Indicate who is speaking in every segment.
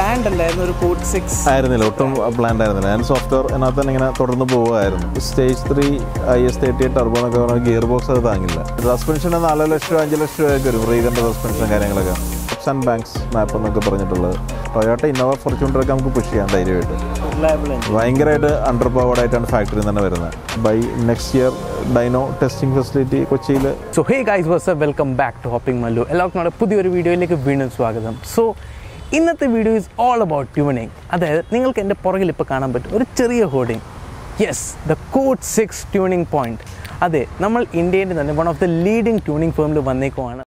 Speaker 1: Planned അല്ലായിരുന്നു ഒരു code six
Speaker 2: ആയിരുന്നില്ല ഒട്ടും പ്ലാൻഡ് ആയിരുന്നില്ല ഞാൻ സോഫ്റ്റ്വെയർ അതിനകത്ത് തന്നെ ഇങ്ങനെ തുടർന്ന് പോവുമായിരുന്നു stage three I S thirty eight turbo എന്നൊക്കെ പറഞ്ഞാൽ ഗിയർ ബോക്സ് അത് താങ്ങില്ല സസ്പെൻഷൻ നാല് ലക്ഷം രൂപ അഞ്ച് ലക്ഷം രൂപയൊക്കെ വരും റീഗൻ്റെ സസ്പെൻഷൻ കാര്യങ്ങളൊക്കെ സ്റ്റെപ്സ് ആൻഡ് ബാങ്ക്സ് മാപ്പ് എന്നൊക്കെ പറഞ്ഞിട്ടുള്ളത് ടൊയോട്ട ഇന്നോവ ഫോർച്യൂണറൊക്കെ നമുക്ക് പുഷ് ചെയ്യാം ധൈര്യമായിട്ട്
Speaker 1: റിലയബിൾ എഞ്ചിൻ
Speaker 2: ഭയങ്കരമായിട്ട് അണ്ടർ പവർഡ് ആയിട്ടാണ് ഫാക്ടറിയിൽ തന്നെ വരുന്നത് by next year dyno testing facility കൊച്ചിയിൽ
Speaker 1: so hey guys was welcome back to hopping Mallu എല്ലാവർക്കും നമ്മുടെ പുതിയൊരു വീഡിയോയിലേക്ക് വീണ്ടും സ്വാഗതം സോ ഇന്നത്തെ video is all about tuning അതായത് നിങ്ങൾക്ക് എൻ്റെ പുറകിൽ ഇപ്പോൾ കാണാൻ പറ്റും ഒരു ചെറിയ hoarding yes the code Six tuning point അതെ നമ്മൾ ഇന്ത്യയുടെ തന്നെ one of the leading tuning ഫേമിൽ വന്നേക്കുവാണ്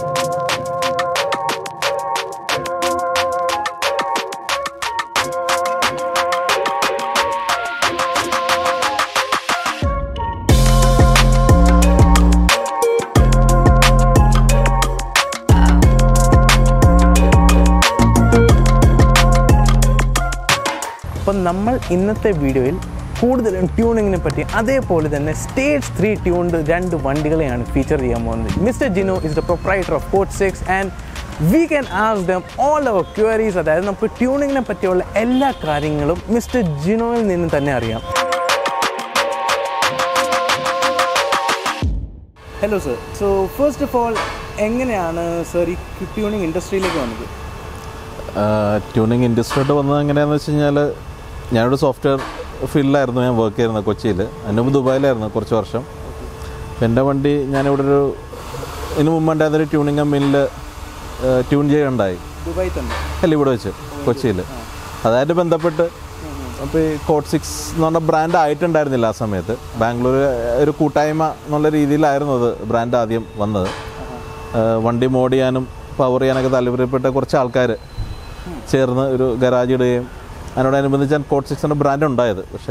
Speaker 1: അപ്പം നമ്മൾ ഇന്നത്തെ വീഡിയോയിൽ കൂടുതലും ട്യൂണിങ്ങിനെ പറ്റി അതേപോലെ തന്നെ സ്റ്റേജ് ത്രീ ട്യൂൺഡ് രണ്ട് വണ്ടികളെയാണ് ഫീച്ചർ ചെയ്യാൻ പോകുന്നത് mister Jino is the proprietor of Code Six and we can ask them all our queries അതായത് നമുക്ക് ട്യൂണിങ്ങിനെ പറ്റിയുള്ള എല്ലാ കാര്യങ്ങളും മിസ്റ്റർ ജിനോയിൽ നിന്ന് തന്നെ അറിയാം hello sir so first of all എങ്ങനെയാണ് സർ ഈ ട്യൂണിങ് ഇൻഡസ്ട്രിയിലേക്ക് വന്നത്
Speaker 2: ട്യൂണിങ് ഇൻഡസ്ട്രിയോട്ട് വന്നത് എങ്ങനെയാണെന്ന് വെച്ച് കഴിഞ്ഞാൽ ഞാനൊരു സോഫ്റ്റ്വെയർ ഫീൽഡിലായിരുന്നു ഞാൻ വർക്ക് ചെയ്യുന്നത് കൊച്ചിയിൽ അതിന് മുമ്പ് ദുബായിലായിരുന്നു കുറച്ച് വർഷം അപ്പം എൻ്റെ വണ്ടി ഞാനിവിടെ ഒരു ഇതിന് മുമ്പ് ഉണ്ടായിരുന്നൊരു ട്യൂണിങ് കമ്പനിയിൽ ട്യൂൺ ചെയ്യുകയുണ്ടായി
Speaker 1: ദുബായ് തന്നെ
Speaker 2: അല്ല ഇവിടെ വെച്ച് കൊച്ചിയിൽ അതായിട്ട് ബന്ധപ്പെട്ട് അപ്പോൾ ഈ കോഡ് സിക്സ് എന്ന് പറഞ്ഞ ബ്രാൻഡ് ആയിട്ടുണ്ടായിരുന്നില്ല ആ സമയത്ത് ബാംഗ്ലൂർ ഒരു കൂട്ടായ്മ എന്നുള്ള രീതിയിലായിരുന്നു അത് ബ്രാൻഡ് ആദ്യം വന്നത് ഏഹ് വണ്ടി മോഡ് ചെയ്യാനും പവർ ചെയ്യാനൊക്കെ താല്പര്യപ്പെട്ട കുറച്ച് ആൾക്കാർ ചേർന്ന് ഒരു ഗരാജ് ഇടുകയും അതിനോടനുബന്ധിച്ചാണ് കോഡ് സിക്സിൻ്റെ ബ്രാൻഡ് ഉണ്ടായത് പക്ഷേ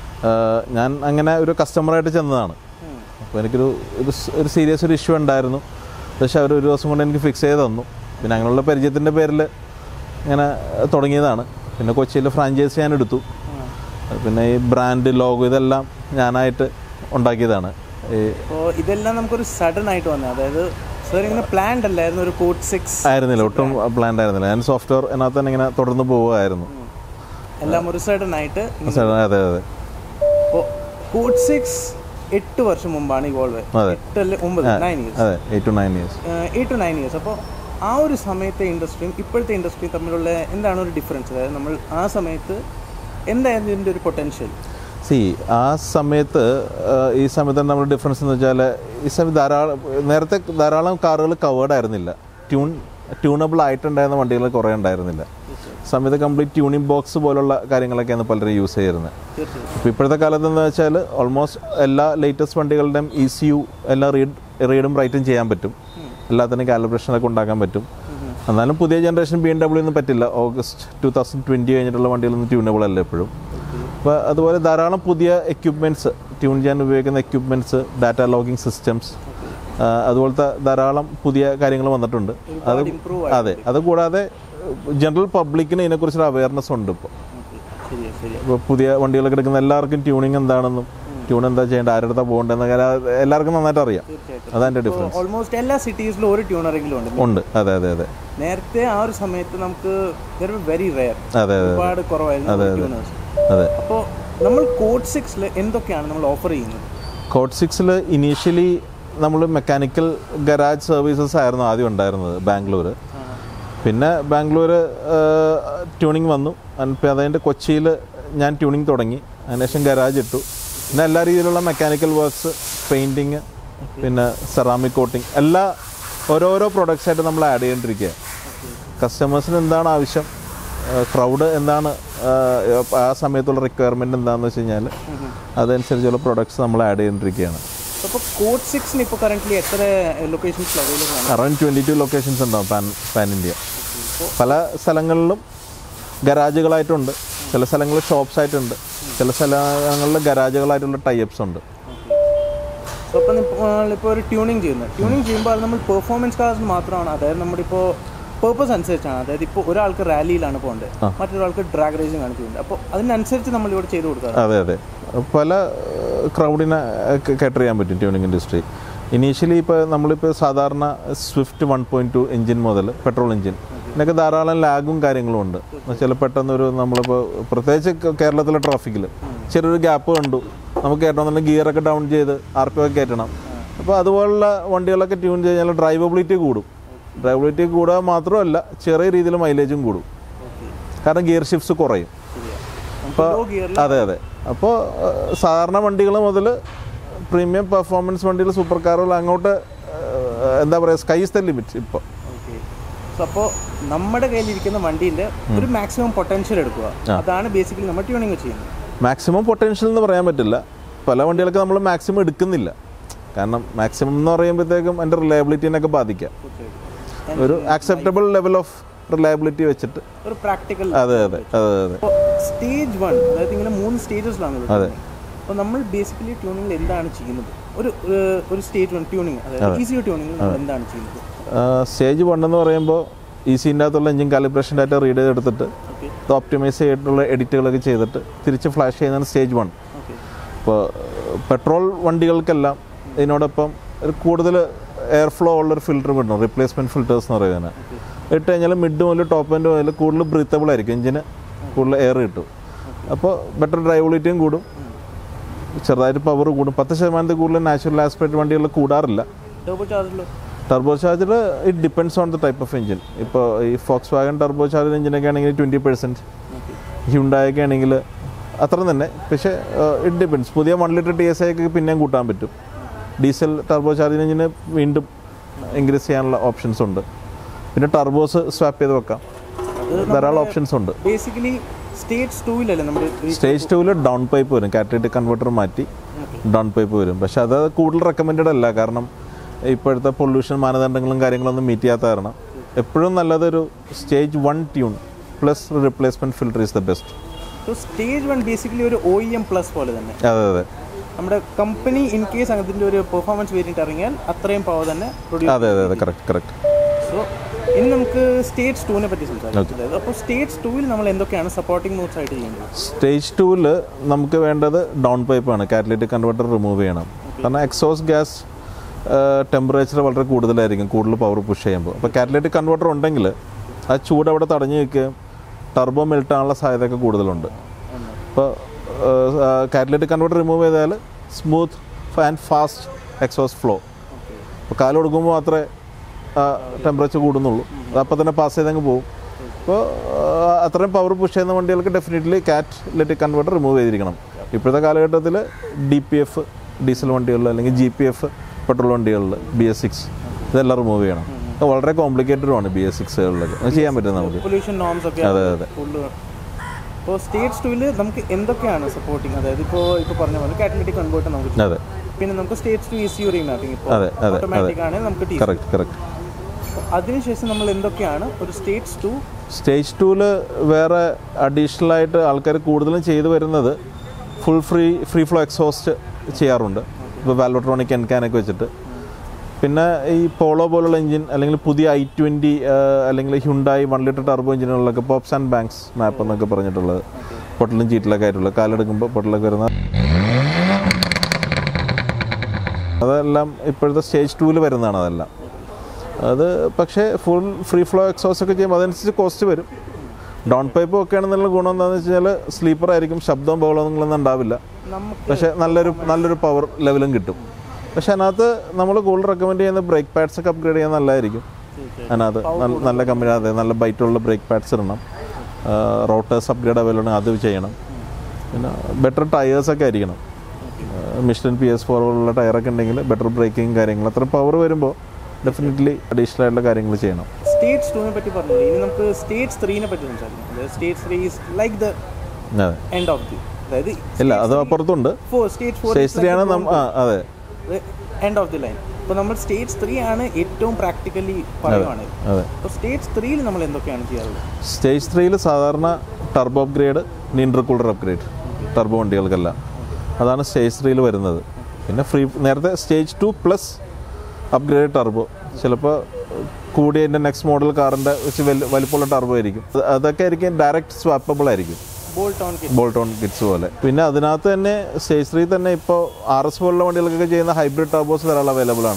Speaker 2: ഏഹ് ഞാൻ അങ്ങനെ ഒരു കസ്റ്റമറായിട്ട് ചെന്നതാണ് അപ്പോൾ എനിക്കൊരു ഒരു സ്- ഒരു സീരിയസ് ഒരു ഇഷ്യൂ ഉണ്ടായിരുന്നു പക്ഷേ അവർ ഒരു ദിവസം കൊണ്ട് എനിക്ക് ഫിക്സ് ചെയ്ത് തന്നു പിന്നെ അങ്ങനെയുള്ള പരിചയത്തിൻ്റെ പേരിൽ ഇങ്ങനെ തുടങ്ങിയതാണ് പിന്നെ കൊച്ചിയിൽ ഫ്രാഞ്ചൈസി ഞാൻ എടുത്തു പിന്നെ ഈ ബ്രാൻഡ് ലോഗോ ഇതെല്ലാം ഞാനായിട്ട് ഉണ്ടാക്കിയതാണ് ഈ
Speaker 1: അപ്പോൾ ഇതെല്ലാം നമുക്കൊരു സഡൻ ആയിട്ട് വന്നത് അതായത് സർ ഇങ്ങനെ പ്ലാൻഡ് അല്ലായിരുന്നു ഒരു കോഡ് സിക്സ്
Speaker 2: ആയിരുന്നില്ല ഒട്ടും പ്ലാൻഡ് ആയിരുന്നില്ല ഞാൻ സോഫ്റ്റ്വെയർ അതിനകത്ത് തന്നെ ഇങ്ങനെ തുടർന്ന് പോവുമായിരുന്നു
Speaker 1: എല്ലാം ഒരു സഡൻ ആയിട്ട്
Speaker 2: അതെ അതെ
Speaker 1: അപ്പോൾ കോഡ് സിക്സ് എട്ട് വർഷം മുമ്പാണ് ഇവോൾവ്
Speaker 2: അതെ.
Speaker 1: എട്ട് അല്ലെ ഒമ്പത് നയൻ ഇയേഴ്സ്
Speaker 2: അതെ eight to nine years
Speaker 1: eight to nine years അപ്പോൾ ആ ഒരു സമയത്തെ ഇൻഡസ്ട്രിയും ഇപ്പോഴത്തെ ഇൻഡസ്ട്രിയും തമ്മിലുള്ള എന്താണ് ഒരു ഡിഫറൻസ് അതായത് നമ്മൾ ആ സമയത്ത് എന്തായിരുന്നു ഇതിൻ്റെ ഒരു പൊട്ടൻഷ്യൽ
Speaker 2: സി ആ സമയത്ത് ആ, ഈ സമയത്ത് നമ്മൾ ഡിഫറൻസ് എന്ന് വെച്ചാൽ ഈ സമയത്ത് ധാരാളം നേരത്തെ ധാരാളം കാറുകൾ കവേർഡ് ആയിരുന്നില്ല ട്യൂൺ ട്യൂണബിൾ ആയിട്ടുണ്ടായിരുന്ന വണ്ടികൾ കുറേ ഉണ്ടായിരുന്നില്ല സമയത്ത് കംപ്ലീറ്റ് ട്യൂണിംഗ് ബോക്സ് പോലുള്ള കാര്യങ്ങളൊക്കെയാണ് പലരും യൂസ് ചെയ്യുന്നത്
Speaker 1: തീർച്ചയായും
Speaker 2: ഇപ്പോൾ ഇപ്പോഴത്തെ കാലത്ത് എന്ന് വെച്ചാൽ ഓൾമോസ്റ്റ് എല്ലാ ലേറ്റസ്റ്റ് വണ്ടികളുടെയും ഇ സി യു എല്ലാം റീഡ് റീഡും റൈറ്റും ചെയ്യാൻ പറ്റും എല്ലാത്തിനും കാലിബ്രേഷനൊക്കെ ഉണ്ടാക്കാൻ പറ്റും എന്നാലും പുതിയ ജനറേഷൻ ബി എം ഡബ്ല്യു ഒന്നും പറ്റില്ല ഓഗസ്റ്റ് ടു തൗസൻഡ് ട്വൻറ്റി കഴിഞ്ഞിട്ടുള്ള വണ്ടികളൊന്നും ട്യൂണബിൾ അല്ല എപ്പോഴും അപ്പോൾ അതുപോലെ ധാരാളം പുതിയ എക്യുപ്മെൻറ്റ്സ് ട്യൂൺ ചെയ്യാൻ ഉപയോഗിക്കുന്ന എക്യുപ്മെൻറ്റ്സ് ഡാറ്റ ലോഗിങ് സിസ്റ്റംസ് അതുപോലത്തെ ധാരാളം പുതിയ കാര്യങ്ങൾ വന്നിട്ടുണ്ട് അത്
Speaker 1: improve
Speaker 2: അതെ അതുകൂടാതെ ജനറൽ പബ്ലിക്കിന് ഇതിനെക്കുറിച്ചൊരു അവയർനെസ് ഉണ്ട് ഇപ്പോൾ
Speaker 1: ശരിയാ ശരിയാ
Speaker 2: ഇപ്പോൾ പുതിയ വണ്ടികളൊക്കെ എടുക്കുന്ന എല്ലാവർക്കും ട്യൂണിങ് എന്താണെന്നും ട്യൂൺ എന്താ ചെയ്യേണ്ടത് ആരുടെ അടുത്താ പോകേണ്ടതെന്നൊക്കെ എല്ലാ- എല്ലാവർക്കും നന്നായിട്ട് അറിയാം
Speaker 1: തീർച്ചയായിട്ടും
Speaker 2: അതാണ് ഡിഫറൻസ്
Speaker 1: ഓൾമോസ്റ്റ് എല്ലാ സിറ്റീസിലും ഒരു ട്യൂണറെങ്കിലും ഉണ്ട്
Speaker 2: ഉണ്ട് അതെ അതെ അതെ
Speaker 1: നേരത്തെ ആ ഒരു സമയത്ത് നമുക്ക് വെരി റെയർ
Speaker 2: അതെ അതെ
Speaker 1: ഒരുപാട് കുറവായിരുന്നു ട്യൂണേഴ്സ്
Speaker 2: അതെ
Speaker 1: അപ്പോൾ നമ്മൾ കോഡ് സിക്സിൽ എന്തൊക്കെയാണ് നമ്മൾ ഓഫർ ചെയ്യുന്നത്
Speaker 2: കോഡ് സിക്സിൽ ഇനീഷ്യലി നമ്മൾ മെക്കാനിക്കൽ ഗരാജ് സർവീസസ് ആയിരുന്നു ആദ്യം ഉണ്ടായിരുന്നത് ബാംഗ്ലൂർ പിന്നെ ബാംഗ്ലൂർ ട്യൂണിങ് വന്നു പിന്നെ അതുകഴിഞ്ഞിട്ട് കൊച്ചിയിൽ ഞാൻ ട്യൂണിങ് തുടങ്ങി അതിനുശേഷം ഗരാജ് ഇട്ടു പിന്നെ എല്ലാ രീതിയിലുള്ള മെക്കാനിക്കൽ വർക്ക്സ് പെയിൻറ്റിങ് പിന്നെ സെറാമിക് കോട്ടിങ് എല്ലാ ഓരോരോ products ആയിട്ട് നമ്മൾ ആഡ് ചെയ്തുകൊണ്ടിരിക്കുക കസ്റ്റമേഴ്സിന് എന്താണ് ആവശ്യം ക്രൗഡ് എന്താണ് ആ, ആ സമയത്തുള്ള റിക്വയർമെൻറ്റ് എന്താണെന്ന് വെച്ച് കഴിഞ്ഞാൽ അതനുസരിച്ചുള്ള പ്രൊഡക്ട്സ് നമ്മൾ ആഡ് ചെയ്തുകൊണ്ടിരിക്കുകയാണ്
Speaker 1: അപ്പോൾ കോഡ് സിക്സിന് ഇപ്പോൾ കറൻ്റ്ലി എത്ര ലൊക്കേഷൻസിൽ അവൈലബിൾ ആണ്
Speaker 2: അറൗണ്ട് ട്വൻറ്റി ടു ലൊക്കേഷൻസ് ഉണ്ടാവും പാൻ പാൻ ഇന്ത്യ പല സ്ഥലങ്ങളിലും ഗരാജുകളായിട്ടുണ്ട് ചില സ്ഥലങ്ങളിൽ ഷോപ്സ് ആയിട്ടുണ്ട് ചില സ്ഥലങ്ങളിൽ ഗരാജുകളായിട്ടുള്ള ടൈപ്സ് ഉണ്ട്
Speaker 1: അപ്പോൾ നമ്മളിപ്പോൾ ഒരു ട്യൂണിങ് ചെയ്യുന്നത് ട്യൂണിങ് ചെയ്യുമ്പോൾ അത് നമ്മൾ പെർഫോമൻസ് കാർസ് മാത്രമാണ് അതായത് നമ്മുടെ ഇപ്പോൾ പേർപ്പസ് അനുസരിച്ചാണ് അതായത് ഇപ്പോൾ ഒരാൾക്ക് റാലിയിലാണ് പോകേണ്ടത് മറ്റൊരാൾക്ക് ഡ്രാഗ് റേസിംഗ് ആണ് ചെയ്യുന്നത് അപ്പോൾ അതിനനുസരിച്ച് നമ്മൾ ഇവിടെ ചെയ്ത് കൊടുക്കാറ്
Speaker 2: അതെ അതെ പല ക്രൗഡിനെ കേട്ടർ ചെയ്യാൻ പറ്റും ട്യൂണിങ് ഇൻഡസ്ട്രി ഇനീഷ്യലി ഇപ്പോൾ നമ്മളിപ്പോൾ സാധാരണ Swift one point two engine മുതൽ പെട്രോൾ എഞ്ചിൻ ഇതിനൊക്കെ ധാരാളം ലാഗും കാര്യങ്ങളും ഉണ്ട് എന്നുവെച്ചാൽ പെട്ടെന്നൊരു നമ്മളിപ്പോൾ പ്രത്യേകിച്ച് കേ- കേരളത്തിലെ ട്രാഫിക്കിൽ ചെറിയൊരു ഗ്യാപ്പ് കണ്ടു നമുക്ക് കയറ്റണമെന്നുണ്ടെങ്കിൽ ഗിയറൊക്കെ ഡൗൺ ചെയ്ത് ആർ പി ഒക്കെ കയറ്റണം അപ്പോൾ അതുപോലുള്ള വണ്ടികളൊക്കെ ട്യൂൺ ചെയ്ത് കഴിഞ്ഞാൽ ഡ്രൈവബിലിറ്റി കൂടും ഡ്രൈവബിലിറ്റി കൂടുക മാത്രമല്ല ചെറിയ രീതിയിൽ മൈലേജും കൂടും കാരണം ഗിയർ ഷിഫ്റ്റ്സ് കുറയും അപ്പോൾ
Speaker 1: ലോ ഗിയറിൽ
Speaker 2: അതെ അതെ അപ്പോൾ സാധാരണ വണ്ടികൾ മുതൽ പ്രീമിയം പെർഫോമൻസ് വണ്ടികൾ സൂപ്പർ കാറുകൾ അങ്ങോട്ട് ഏഹ്, എന്താ പറയുക സ്കൈ ഇസ് ദ ലിമിറ്റ് ഇപ്പോൾ
Speaker 1: ഓക്കെ സോ അപ്പോൾ നമ്മുടെ കയ്യിലിരിക്കുന്ന വണ്ടീൻ്റെ ഒരു മാക്സിമം പൊട്ടൻഷ്യൽ എടുക്കുക അതാണ് ബേസിക്കലി നമ്മൾ ട്യൂണിങ് ചെയ്യുന്നത്
Speaker 2: മാക്സിമം പൊട്ടൻഷ്യൽ എന്ന് പറയാൻ പറ്റില്ല പല വണ്ടികൾക്ക് നമ്മൾ മാക്സിമം എടുക്കുന്നില്ല കാരണം മാക്സിമം എന്ന് പറയുമ്പോഴത്തേക്കും അതിൻ്റെ റിലയബിലിറ്റീനൊക്കെ ബാധിക്കാം ഒരു ആക്സെപ്റ്റബിൾ ലെവൽ ഓഫ് റിലയബിലിറ്റി വെച്ചിട്ട്
Speaker 1: ഒരു പ്രാക്ടിക്കൽ
Speaker 2: അതെ അതെ അതെ അതെ
Speaker 1: അപ്പോൾ സ്റ്റേജ് വൺ അതായത് ഇങ്ങനെ മൂന്ന് സ്റ്റേജസിലാണ് അപ്പോൾ നമ്മൾ ബേസിക്കലി ട്യൂണിങ്ങിൽ എന്താണ് ചെയ്യുന്നത് ഒരു ഒരു- ഒരു സ്റ്റേജ് വൺ ട്യൂണിങ് അതായത് ഈസി ട്യൂണിങ്ങിൽ നമ്മൾ എന്താണ് ചെയ്യുന്നത്
Speaker 2: സ്റ്റേജ് വൺ എന്ന് പറയുമ്പോൾ ഈ സീൻ്റെ അകത്തുള്ള എഞ്ചിൻ കാലിബ്രേഷൻ ഡാറ്റ റീഡ് ചെയ്തെടുത്തിട്ട്
Speaker 1: ഓക്കെ
Speaker 2: ഇത് ഓപ്റ്റിമൈസ് ചെയ്തിട്ടുള്ള എഡിറ്റുകളൊക്കെ ചെയ്തിട്ട് തിരിച്ച് ഫ്ലാഷ് ചെയ്യുന്നതാണ് സ്റ്റേജ് വൺ
Speaker 1: ഓക്കെ
Speaker 2: ഇപ്പോൾ പെട്രോൾ വണ്ടികൾക്കെല്ലാം ഇതിനോടൊപ്പം ഒരു കൂടുതൽ എയർ ഫ്ലോ ഉള്ളൊരു ഫിൽറ്റർ വിടണം റീപ്ലേസ്മെൻറ്റ് ഫിൽറ്റേഴ്സ് എന്ന് പറയുന്നത് ഇട്ട് കഴിഞ്ഞാൽ മിഡ് മുതൽ ടോപ്പ് എൻഡ് മുതൽ കൂടുതൽ ബ്രീത്തബിൾ ആയിരിക്കും എഞ്ചിന് കൂടുതൽ എയർ കിട്ടും അപ്പോൾ ബെറ്റർ ഡ്രൈവബിലിറ്റിയും കൂടും ചെറുതായിട്ട് പവർ കൂടും പത്ത് ശതമാനത്തിൽ കൂടുതൽ നാച്ചുറൽ ആസ്പെക്ട് വണ്ടികളിൽ കൂടാറില്ല
Speaker 1: ടർബോ ചാർജിലോ
Speaker 2: turbo charger it depends on the type of engine ഇപ്പോൾ ഈ ഫോക്സ് വാഗൺ ടർബോ ചാർജർ എഞ്ചിനൊക്കെ ആണെങ്കിൽ ട്വൻറ്റി പെർസെൻറ്റ്
Speaker 1: ഓക്കെ
Speaker 2: ഹ്യുണ്ടായൊക്കെ ആണെങ്കിൽ അത്ര തന്നെ പക്ഷേ ഇറ്റ് ഡിപ്പെൻസ് പുതിയ one litre T S I ഒക്കെ പിന്നെയും കൂട്ടാൻ പറ്റും ഡീസൽ ടർബോ ചാർജിങ് എഞ്ചിന് വീണ്ടും ഇൻക്രീസ് ചെയ്യാനുള്ള ഓപ്ഷൻസ് ഉണ്ട് പിന്നെ ടർബോസ് സ്വാപ്പ് ചെയ്ത് വെക്കാം ധാരാളം ഓപ്ഷൻസ് ഉണ്ട്
Speaker 1: ബേസിക്കലി സ്റ്റേജ് ടൂവിലല്ലേ നമ്മൾ
Speaker 2: സ്റ്റേജ് ടൂവിൽ ഡൗൺ പൈപ്പ് വരും കാറ്റലിറ്റിക് കൺവെർട്ടർ മാറ്റി ഡൗൺ പൈപ്പ് വരും പക്ഷെ അത് കൂടുതൽ റെക്കമെൻഡഡ് അല്ല കാരണം ഇപ്പോഴത്തെ പൊല്യൂഷൻ മാനദണ്ഡങ്ങളും കാര്യങ്ങളൊന്നും മീറ്റ് ചെയ്യാത്ത കാരണം എപ്പോഴും നല്ലതൊരു stage one tune plus replacement filter is the best
Speaker 1: so stage one basically ഒരു ഒ ഇ എം പ്ലസ് പോലെ തന്നെ
Speaker 2: അതെ അതെ
Speaker 1: നമ്മുടെ കമ്പനി ഇൻ കേസ് അതിൻ്റെ ഒരു പെർഫോമൻസ് വേരിയൻറ്റ് ഇറങ്ങിയാൽ അത്രയും പവർ തന്നെ പ്രൊഡ്യൂസ്
Speaker 2: അതെ അതെ അതെ കറക്റ്റ് കറക്റ്റ്
Speaker 1: സോ ഇനി നമുക്ക് സ്റ്റേജ് ടൂവിനെ പറ്റി സംസാരിക്കാം അതായത് അപ്പോൾ സ്റ്റേജ് ടൂവിൽ നമ്മൾ എന്തൊക്കെയാണ് സപ്പോർട്ടിംഗ് മൂവ്സ് ആയിട്ട് ചെയ്യേണ്ടത്
Speaker 2: സ്റ്റേജ് ടൂവിൽ നമുക്ക് വേണ്ടത് ഡൗൺ പൈപ്പാണ് കാറ്റലിറ്റിക് കൺവെർട്ടർ റിമൂവ് ചെയ്യണം കാരണം എക്സോസ് ഗ്യാസ് ടെമ്പറേച്ചർ വളരെ കൂടുതലായിരിക്കും കൂടുതൽ പവർ പുഷ് ചെയ്യുമ്പോൾ അപ്പോൾ കാറ്റലിറ്റിക് കൺവെർട്ടർ ഉണ്ടെങ്കിൽ ആ ചൂട് അവിടെ തടഞ്ഞു വെക്കുകയും ടർബോ മെൽട്ടാനുള്ള സാധ്യതയൊക്കെ കൂടുതലുണ്ട് അപ്പോൾ കാറ്റലിറ്റിക് കൺവെർട്ടർ റിമൂവ് ചെയ്താൽ smooth and fast exhaust flow അപ്പോൾ കാല് കൊടുക്കുമ്പോൾ മാത്രമേ ടെമ്പറേച്ചർ കൂടുന്നുള്ളൂ അത് അപ്പോൾ തന്നെ പാസ് ചെയ്തങ്ങ് പോകും അപ്പോൾ അത്രയും പവർ പുഷ് ചെയ്യുന്ന വണ്ടികൾക്ക് ഡെഫിനറ്റ്ലി കാറ്റ് ഇലക്ട്രിക് കൺവെർട്ടർ റിമൂവ് ചെയ്തിരിക്കണം ഇപ്പോഴത്തെ കാലഘട്ടത്തിൽ ഡി പി എഫ് ഡീസൽ വണ്ടികളിൽ അല്ലെങ്കിൽ ജി പി എഫ് പെട്രോൾ വണ്ടികളിൽ ബി എസ് സിക്സ് ഇതെല്ലാം റിമൂവ് ചെയ്യണം അത് വളരെ കോംപ്ലിക്കേറ്റഡും ആണ് ബി എസ് സിക്സുകളിലൊക്കെ അത് ചെയ്യാൻ പറ്റും നമുക്ക്
Speaker 1: പൊല്യൂഷൻ നോംസ് ഒക്കെ
Speaker 2: അതെ അതെ
Speaker 1: ഫുള്ള് ഇപ്പോൾ സ്റ്റേജ് ടൂവിൽ നമുക്ക് എന്തൊക്കെയാണ് സപ്പോർട്ടിങ് അതായത് ഇപ്പോൾ ഇപ്പോൾ പറഞ്ഞ പോലെ കാറ്റലിറ്റിക് കൺവേർട്ടർ നമുക്ക് ചെയ്യാം.
Speaker 2: അതെ
Speaker 1: പിന്നെ നമുക്ക് സ്റ്റേജ് ടു ഈസി റീമാപ്പിംഗ് ഇപ്പോൾ
Speaker 2: അതെ, അതെ,
Speaker 1: ഓട്ടോമാറ്റിക് ആണെങ്കിൽ നമുക്ക് ടി
Speaker 2: കറക്റ്റ് കറക്റ്റ്
Speaker 1: അതിനുശേഷം നമ്മൾ എന്തൊക്കെയാണ് ഒരു സ്റ്റേജ് ടു
Speaker 2: സ്റ്റേജ് ടൂവിൽ വേറെ അഡീഷണൽ ആയിട്ട് ആൾക്കാർ കൂടുതലും ചെയ്തു വരുന്നത് full free free flow exhaust ചെയ്യാറുണ്ട് ഇപ്പോൾ വാലോട്രോണിക് എൻകാനൊക്കെ വെച്ചിട്ട് പിന്നെ ഈ പോളോ പോലുള്ള എഞ്ചിൻ അല്ലെങ്കിൽ പുതിയ ഐ ട്വൻറ്റി അല്ലെങ്കിൽ ഹ്യുണ്ടായി വൺ ലിറ്റർ ടർബോ എഞ്ചിനുകളിലൊക്കെ പോപ്സ് ആൻഡ് ബാങ്ക്സ് മാപ്പ് എന്നൊക്കെ പറഞ്ഞിട്ടുള്ളത് പൊട്ടലും ചീറ്റിലൊക്കെ ആയിട്ടുള്ളത് കാലെടുക്കുമ്പോൾ പൊട്ടലൊക്കെ വരുന്ന അതെല്ലാം ഇപ്പോഴത്തെ സ്റ്റേജ് ടൂവിൽ വരുന്നതാണ് അതെല്ലാം അത് പക്ഷേ ഫുൾ ഫ്രീ ഫ്ലോ എക്സോസ് ഒക്കെ ചെയ്യുമ്പോൾ അതനുസരിച്ച് കോസ്റ്റ് വരും ഡൗൺ പൈപ്പ് ഒക്കെ ആണെന്നുള്ള ഗുണം എന്താണെന്ന് വെച്ച് കഴിഞ്ഞാൽ സ്ലീപ്പർ ആയിരിക്കും ശബ്ദവും ബഹളങ്ങളൊന്നും ഉണ്ടാവില്ല
Speaker 1: നമുക്ക്
Speaker 2: പക്ഷേ നല്ലൊരു നല്ലൊരു പവർ ലെവലും കിട്ടും പക്ഷേ അതിനകത്ത് നമ്മൾ കൂടുതൽ റെക്കമെൻഡ് ചെയ്യുന്ന ബ്രേക്ക് പാഡ്സ് ഒക്കെ അപ്ഗ്രേഡ് ചെയ്യാൻ നല്ലതായിരിക്കും അതിനകത്ത് നല്ല- നല്ല കമ്പനി അതെ നല്ല ബൈറ്റുള്ള ബ്രേക്ക് പാഡ്സ് ഇടണം റോട്ടേഴ്സ് അപ്ഗ്രേഡ് അവൈലബിൾ ആണ് അത് ചെയ്യണം പിന്നെ ബെറ്റർ ടയേഴ്സൊക്കെ ആയിരിക്കണം മിഷൻ പി എസ് ഫോർ പോലുള്ള ടയറൊക്കെ ഉണ്ടെങ്കിൽ ബെറ്റർ ബ്രേക്കിംഗ് കാര്യങ്ങൾ അത്ര പവർ വരുമ്പോൾ ഡെഫിനറ്റ്ലി അഡീഷണൽ ആയിട്ടുള്ള കാര്യങ്ങൾ ചെയ്യണം
Speaker 1: സ്റ്റേജ് ടുവിനെ പറ്റി പറഞ്ഞില്ലേ ഇനി നമുക്ക് സ്റ്റേജ് ത്രീനെ പറ്റി സംസാരിക്കാം അതായത് stage three is like the
Speaker 2: അതെ
Speaker 1: എൻഡ് ഓഫ് ദി അതായത്
Speaker 2: ഇല്ല അത് അപ്പുറത്തുണ്ട്
Speaker 1: four stage four
Speaker 2: stage three ആണ് നമ്മ ആ അതെ
Speaker 1: എൻഡ് ഓഫ് ദി ലൈൻ അപ്പോൾ നമ്മൾ സ്റ്റേജ് ത്രീ ആണ് ഏറ്റവും പ്രാക്ടിക്കലി പറയുവാണെങ്കിൽ
Speaker 2: അതെ
Speaker 1: അപ്പോൾ സ്റ്റേജ് ത്രീയിൽ നമ്മൾ എന്തൊക്കെയാണ് ചെയ്യാറുള്ളത്
Speaker 2: സ്റ്റേജ് ത്രീയിൽ സാധാരണ turbo upgrade intercooler upgrade turbo വണ്ടികൾക്കെല്ലാം അതാണ് സ്റ്റേജ് ത്രീയിൽ വരുന്നത് പിന്നെ ഫ്രീ നേരത്തെ stage two plus upgrade turbo ചിലപ്പോൾ കൂടിയ എൻ്റെ നെക്സ്റ്റ് മോഡൽ കാറിൻ്റെ വെച്ച് വലിയ വലിപ്പമുള്ള ടർബോ ആയിരിക്കും അത് അതൊക്കെ ആയിരിക്കും ഡയറക്റ്റ് സ്വാപ്പബിൾ ആയിരിക്കും
Speaker 1: ബോൾട്ട് ഓൺ
Speaker 2: ബോൾട്ടോൺ കിറ്റ്സ് പോലെ പിന്നെ അതിനകത്ത് തന്നെ സ്റ്റേജ് ത്രീ തന്നെ ഇപ്പോൾ ആർ എസ് പോലുള്ള വണ്ടികൾക്കൊക്കെ ചെയ്യുന്ന ഹൈബ്രിഡ് ടർബോസ് ധാരാളം അവൈലബിൾ ആണ്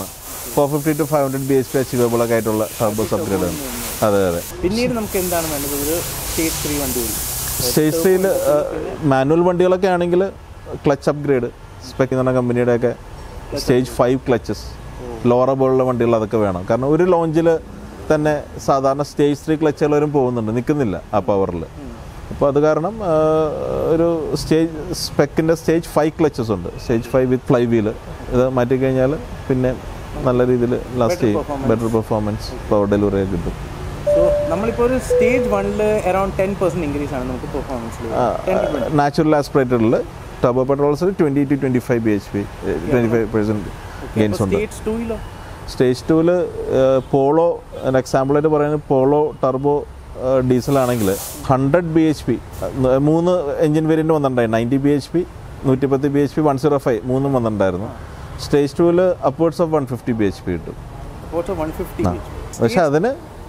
Speaker 2: four fifty to five hundred B H P achievable ഒക്കെ ആയിട്ടുള്ള ടർബോസ് അപ്ഗ്രേഡ് ആണ് അതെ അതെ
Speaker 1: പിന്നീട് നമുക്ക് എന്താണ് വേണ്ടത് ഒരു സ്റ്റേജ് ത്രീ വണ്ടികൾ
Speaker 2: സ്റ്റേജ് ത്രീയിൽ മാനുവൽ വണ്ടികളൊക്കെ ആണെങ്കിൽ ക്ലച്ച് അപ്ഗ്രേഡ് സ്പെക് എന്ന് പറഞ്ഞ കമ്പനിയുടെ ഒക്കെ സ്റ്റേജ് ഫൈവ് ക്ലച്ചസ് ലോറ പോലുള്ള വണ്ടികൾ അതൊക്കെ വേണം കാരണം ഒരു ലോഞ്ചിൽ തന്നെ സാധാരണ സ്റ്റേജ് ത്രീ ക്ലച്ചുകളവരും പോകുന്നുണ്ട് നിൽക്കുന്നില്ല ആ പവറിൽ അപ്പോൾ അത് കാരണം ആ, ഒരു സ്റ്റേജ് സ്പെക്കിൻ്റെ സ്റ്റേജ് ഫൈവ് ക്ലച്ചസ് ഉണ്ട് stage five with flywheel ഇത് മാറ്റിക്കഴിഞ്ഞാൽ പിന്നെ നല്ല രീതിയിൽ ലാസ്റ്റ് ചെയ്യും ബെറ്റർ പെർഫോമൻസ് പവർ ഡെലിവറി ഒക്കെ കിട്ടും
Speaker 1: സോ നമ്മളിപ്പോൾ ഒരു സ്റ്റേജ് വണ്ണിൽ അറൌണ്ട് ടെൻ പെർസെന്റ് ഇൻക്രീസ് ആണ് നമുക്ക് പെർഫോമൻസിൽ ടെൻ ടു ട്വന്റി
Speaker 2: നാച്ചുറൽ ആസ്പിറേറ്ററിൽ ടർബോ പെട്രോൾസിൽ twenty to twenty five B H P twenty five percent gains ഉണ്ട്
Speaker 1: സ്റ്റേജ് ടൂയിലോ
Speaker 2: സ്റ്റേജ് ടൂവിൽ പോളോ എക്സാമ്പിളായിട്ട് പറയുന്നത് പോളോ ടർബോ ഡീസൽ ആണെങ്കിൽ ഹൺഡ്രഡ് ബി എച്ച് പി മൂന്ന് എഞ്ചിൻ വേരിയൻറ്റ് വന്നിട്ടുണ്ടായി നയൻറ്റി ബി എച്ച് പി നൂറ്റിപ്പത്ത് B H P one zero five മൂന്നും വന്നിട്ടുണ്ടായിരുന്നു സ്റ്റേജ് ടൂവിൽ upwards of one fifty B H P കിട്ടും
Speaker 1: ഫോട്ടോ വൺ ഫിഫ്റ്റി
Speaker 2: പക്ഷെ അതിന്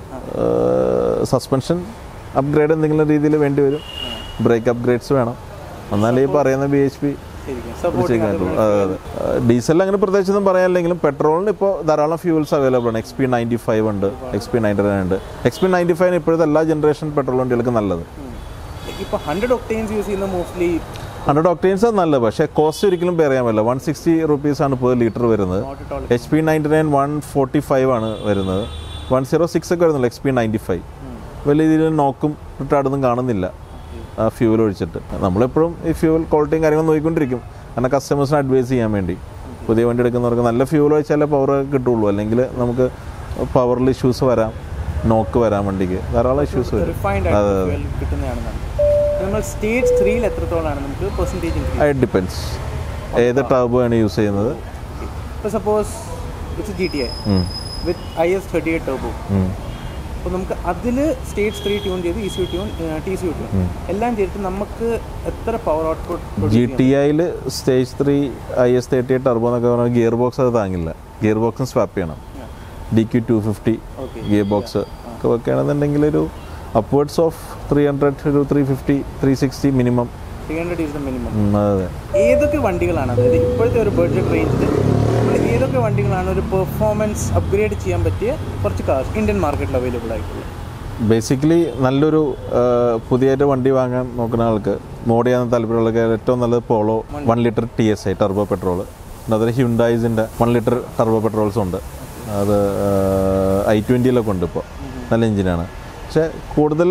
Speaker 2: സസ്പെൻഷൻ അപ്ഗ്രേഡ് എന്തെങ്കിലും രീതിയിൽ വേണ്ടി വരും ബ്രേക്ക് അപ്ഗ്രേഡ്സ് വേണം എന്നാലേ ഈ പറയുന്ന ബി എച്ച് പി
Speaker 1: ശരിക്കും സപ്പോർട്ട്
Speaker 2: ഡീസലിൽ അങ്ങനെ പ്രത്യേകിച്ചൊന്നും പറയാനില്ലെങ്കിലും പെട്രോളിന് ഇപ്പോൾ ധാരാളം ഫ്യൂൾസ് അവൈലബിൾ ആണ് എക്സ് പി നയൻറ്റി ഫൈവ് ഉണ്ട് എക്സ് പി നയൻറ്റി നയൻ ഉണ്ട് എക്സ് പി നയൻറ്റി ഫൈവ് ഇപ്പോഴത്തെ എല്ലാ ജനറേഷൻ പെട്രോൾ വണ്ടികൾക്ക് നല്ലത്
Speaker 1: ഇപ്പോൾ ഹൺഡ്രഡ് ഒക്ടേൻസ് യൂസ് ചെയ്യുന്ന മോസ്റ്റ്ലി
Speaker 2: ഹൺഡ്രഡ് ഒക്ടേൻസ് നല്ലത് പക്ഷേ കോസ്റ്റ് ഒരിക്കലും പറയാൻ പറ്റില്ല വൺ സിക്സ്റ്റി റുപ്പീസാണ് പെർ ലിറ്റർ വരുന്നത്
Speaker 1: not at all
Speaker 2: H P ninety nine one forty five ആണ് വരുന്നത് വൺ സീറോ സിക്സ് ഒക്കെ വരുന്നുള്ളൂ എക്സ് പി നയൻറ്റി ഫൈവ് വലിയ രീതിയിൽ നോക്കും റിട്ടാർഡൊന്നും കാണുന്നില്ല ആ ഫ്യൂവൽ ഒഴിച്ചിട്ട് നമ്മളെപ്പോഴും ഈ ഫ്യൂവൽ ക്വാളിറ്റിയും കാര്യങ്ങളും നോക്കിക്കൊണ്ടിരിക്കും കാരണം കസ്റ്റമേഴ്സിനെ അഡ്വൈസ് ചെയ്യാൻ വേണ്ടി പുതിയ വണ്ടി എടുക്കുന്നവർക്ക് നല്ല ഫ്യൂവൽ ഒഴിച്ചാലേ പവർ കിട്ടുള്ളൂ അല്ലെങ്കിൽ നമുക്ക് പവറിൽ ഇഷ്യൂസ് വരാം നോക്ക് വരാം വണ്ടിക്ക് ധാരാളം ഇഷ്യൂസ് വരും
Speaker 1: റിഫൈൻഡ് ആയിട്ട് fuel കിട്ടുന്നതാണ് നമ്മൾ സ്റ്റേജ് ത്രീയിൽ എത്രത്തോളമാണ് നമുക്ക് പെർസെൻറ്റേജ് ഇൻക്രീസ്
Speaker 2: അത് ഡിപ്പെൻസ് ഏത് ടർബോ ആണ് യൂസ് ചെയ്യുന്നത്
Speaker 1: ഇപ്പോൾ suppose it's G T I
Speaker 2: um,
Speaker 1: with I S thirty eight turbo
Speaker 2: um.
Speaker 1: അപ്പോൾ നമുക്ക് അതിൽ സ്റ്റേജ് ത്രീ ട്യൂൺ ചെയ്ത് E C tune T C tune എല്ലാം ചെയ്തിട്ട് നമുക്ക് എത്ര പവർ ഔട്ട്പുട്ട്
Speaker 2: ജി ടി ഐയിൽ stage three I S thirty eight turbo എന്നൊക്കെ പറഞ്ഞാൽ ഗിയർ ബോക്സ് അത് താങ്ങില്ല ഗിയർ ബോക്സും സ്വാപ്പ് ചെയ്യണം D Q two fifty
Speaker 1: okay
Speaker 2: gearbox ഒക്കെ വെക്കുകയാണെന്നുണ്ടെങ്കിൽ ഒരു അപ്വേർഡ്സ് ഓഫ് ത്രീ ഹൺഡ്രഡ് ഒരു three fifty three sixty minimum
Speaker 1: three hundred is the minimum
Speaker 2: അതെ
Speaker 1: ഏതൊക്കെ വണ്ടികളാണ് അതായത് ഇപ്പോഴത്തെ ഒരു ബഡ്ജറ്റ് റേഞ്ചിൽ നമ്മൾ ഏതൊക്കെ വണ്ടികളാണ് ഒരു പെർഫോമൻസ് അപ്ഗ്രേഡ് ചെയ്യാൻ പറ്റിയ കുറച്ച് കാർസ് ഇന്ത്യൻ മാർക്കറ്റിൽ അവൈലബിൾ ആയിട്ടുള്ളത്
Speaker 2: ബേസിക്കലി നല്ലൊരു ആ, പുതിയതായിട്ട് വണ്ടി വാങ്ങാൻ നോക്കുന്ന ആൾക്ക് മോഡ് ചെയ്യാൻ താല്പര്യമുള്ളവർക്ക് ഏറ്റവും നല്ലത് Polo one litre T S I turbo petrol പിന്നെ അതിൽ ഹ്യുണ്ടായിസിൻ്റെ വൺ ലിറ്റർ ടർബോ പെട്രോൾസും ഉണ്ട് അത് ഐ ട്വൻറ്റിയിലൊക്കെ ഉണ്ട് ഇപ്പോൾ നല്ല എഞ്ചിനാണ് പക്ഷേ കൂടുതൽ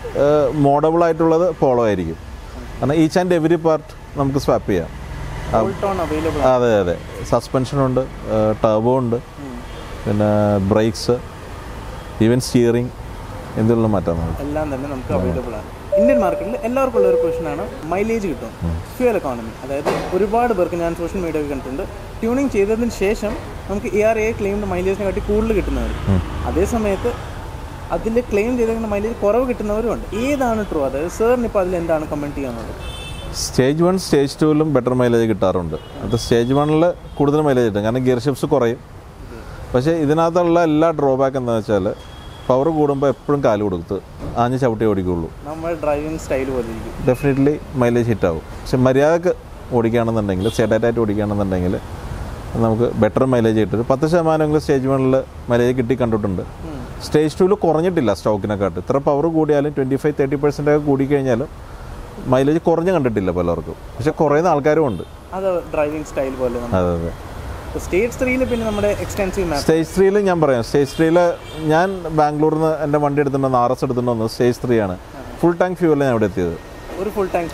Speaker 2: മോഡബിൾ ആയിട്ടുള്ളത് പോളോ ആയിരിക്കും കാരണം ഈച്ച് ആൻഡ് എവറി പാർട്ട് നമുക്ക് സ്വാപ്പ് ചെയ്യാം
Speaker 1: ഓൾട്ടോൺ അവൈലബിൾ
Speaker 2: അതെ അതെ സസ്പെൻഷനുണ്ട് ടർബോ ഉണ്ട് പിന്നെ ബ്രേക്സ് ഈവൻ സ്റ്റിയറിംഗ് എന്തുള്ള മാറ്റാൻ നമുക്ക്
Speaker 1: എല്ലാം തന്നെ നമുക്ക് അവൈലബിൾ ആണ് ഇന്ത്യൻ മാർക്കറ്റിൽ എല്ലാവർക്കും ഉള്ള ഒരു ക്വസ്റ്റനാണ് മൈലേജ് കിട്ടും ഫ്യൂൽ എക്കോണമി അതായത് ഒരുപാട് പേർക്ക് ഞാൻ സോഷ്യൽ മീഡിയ കണ്ടിട്ടുണ്ട് ട്യൂണിങ് ചെയ്തതിന് ശേഷം നമുക്ക് എ ആർ എ ക്ലെയിംഡ് മൈലേജിനെ കാട്ടി കൂടുതൽ കിട്ടുന്നവർ അതേ സമയത്ത് അതിൽ ക്ലെയിം ചെയ്തേക്കുന്ന മൈലേജ് കുറവ് കിട്ടുന്നവരും ഉണ്ട് ഏതാണ് ട്രൂ അതായത് സാറിന് ഇപ്പോൾ അതിൽ എന്താണ് കമൻറ്റ് ചെയ്യാനുള്ളത്
Speaker 2: സ്റ്റേജ് വൺ സ്റ്റേജ് ടുവിലും ബെറ്റർ മൈലേജ് കിട്ടാറുണ്ട് അത് സ്റ്റേജ് വണ്ണിൽ കൂടുതൽ മൈലേജ് കിട്ടും കാരണം ഗിയർ ഷിപ്സ് കുറയും പക്ഷേ ഇതിനകത്തുള്ള എല്ലാ ഡ്രോബാക്ക് എന്താണെന്ന് വെച്ചാൽ പവർ കൂടുമ്പോൾ എപ്പോഴും കാല് കൊടുത്ത് ആഞ്ഞ് ചവിട്ടി ഓടിക്കുള്ളൂ
Speaker 1: നമ്മൾ ഡ്രൈവിംഗ് സ്റ്റൈൽ പോലെ ഇരിക്കും
Speaker 2: ഡെഫിനറ്റ്ലി മൈലേജ് ഹിറ്റാവും പക്ഷെ മര്യാദക്ക് ഓടിക്കുകയാണെന്നുണ്ടെങ്കിൽ സെഡാറ്റായിട്ട് ഓടിക്കുകയാണെന്നുണ്ടെങ്കിൽ നമുക്ക് ബെറ്റർ മൈലേജ് കിട്ടും ഒരു പത്ത് ശതമാനമെങ്കിലും സ്റ്റേജ് വണ്ണിൽ മൈലേജ് കിട്ടി കണ്ടിട്ടുണ്ട് സ്റ്റേജ് ടുവിൽ കുറഞ്ഞിട്ടില്ല സ്റ്റോക്കിനെക്കാട്ട് ഇത്ര പവർ കൂടിയാലും ട്വൻറ്റി ഫൈവ് തേർട്ടി പെർസെൻ്റ് ഒക്കെ കൂടിക്കഴിഞ്ഞാലും മൈലേജ് കുറഞ്ഞ് കണ്ടിട്ടില്ല പലർക്കും പക്ഷെ കുറയുന്ന ആൾക്കാരും ഉണ്ട്
Speaker 1: അത് ഡ്രൈവിംഗ് സ്റ്റൈൽ പോലെ നമ്മൾ
Speaker 2: അതെ അതെ
Speaker 1: സ്റ്റേജ് ത്രീയിൽ പിന്നെ നമ്മുടെ എക്സ്റ്റെൻസീവ് മാപ്പ്
Speaker 2: സ്റ്റേജ് ത്രീയിൽ ഞാൻ പറയാം സ്റ്റേജ് ത്രീയിൽ ഞാൻ ബാംഗ്ലൂരിൽ നിന്ന് എൻ്റെ വണ്ടി എടുത്തിട്ടുണ്ടെന്ന് ആർ എസ് എടുത്തിട്ടുണ്ടെന്ന് സ്റ്റേജ് ത്രീ ആണ് ഫുൾ ടാങ്ക് ഫ്യൂവലാണ് ഞാൻ ഇവിടെ എത്തിയത്
Speaker 1: ഒരു ഫുൾ ടാങ്ക്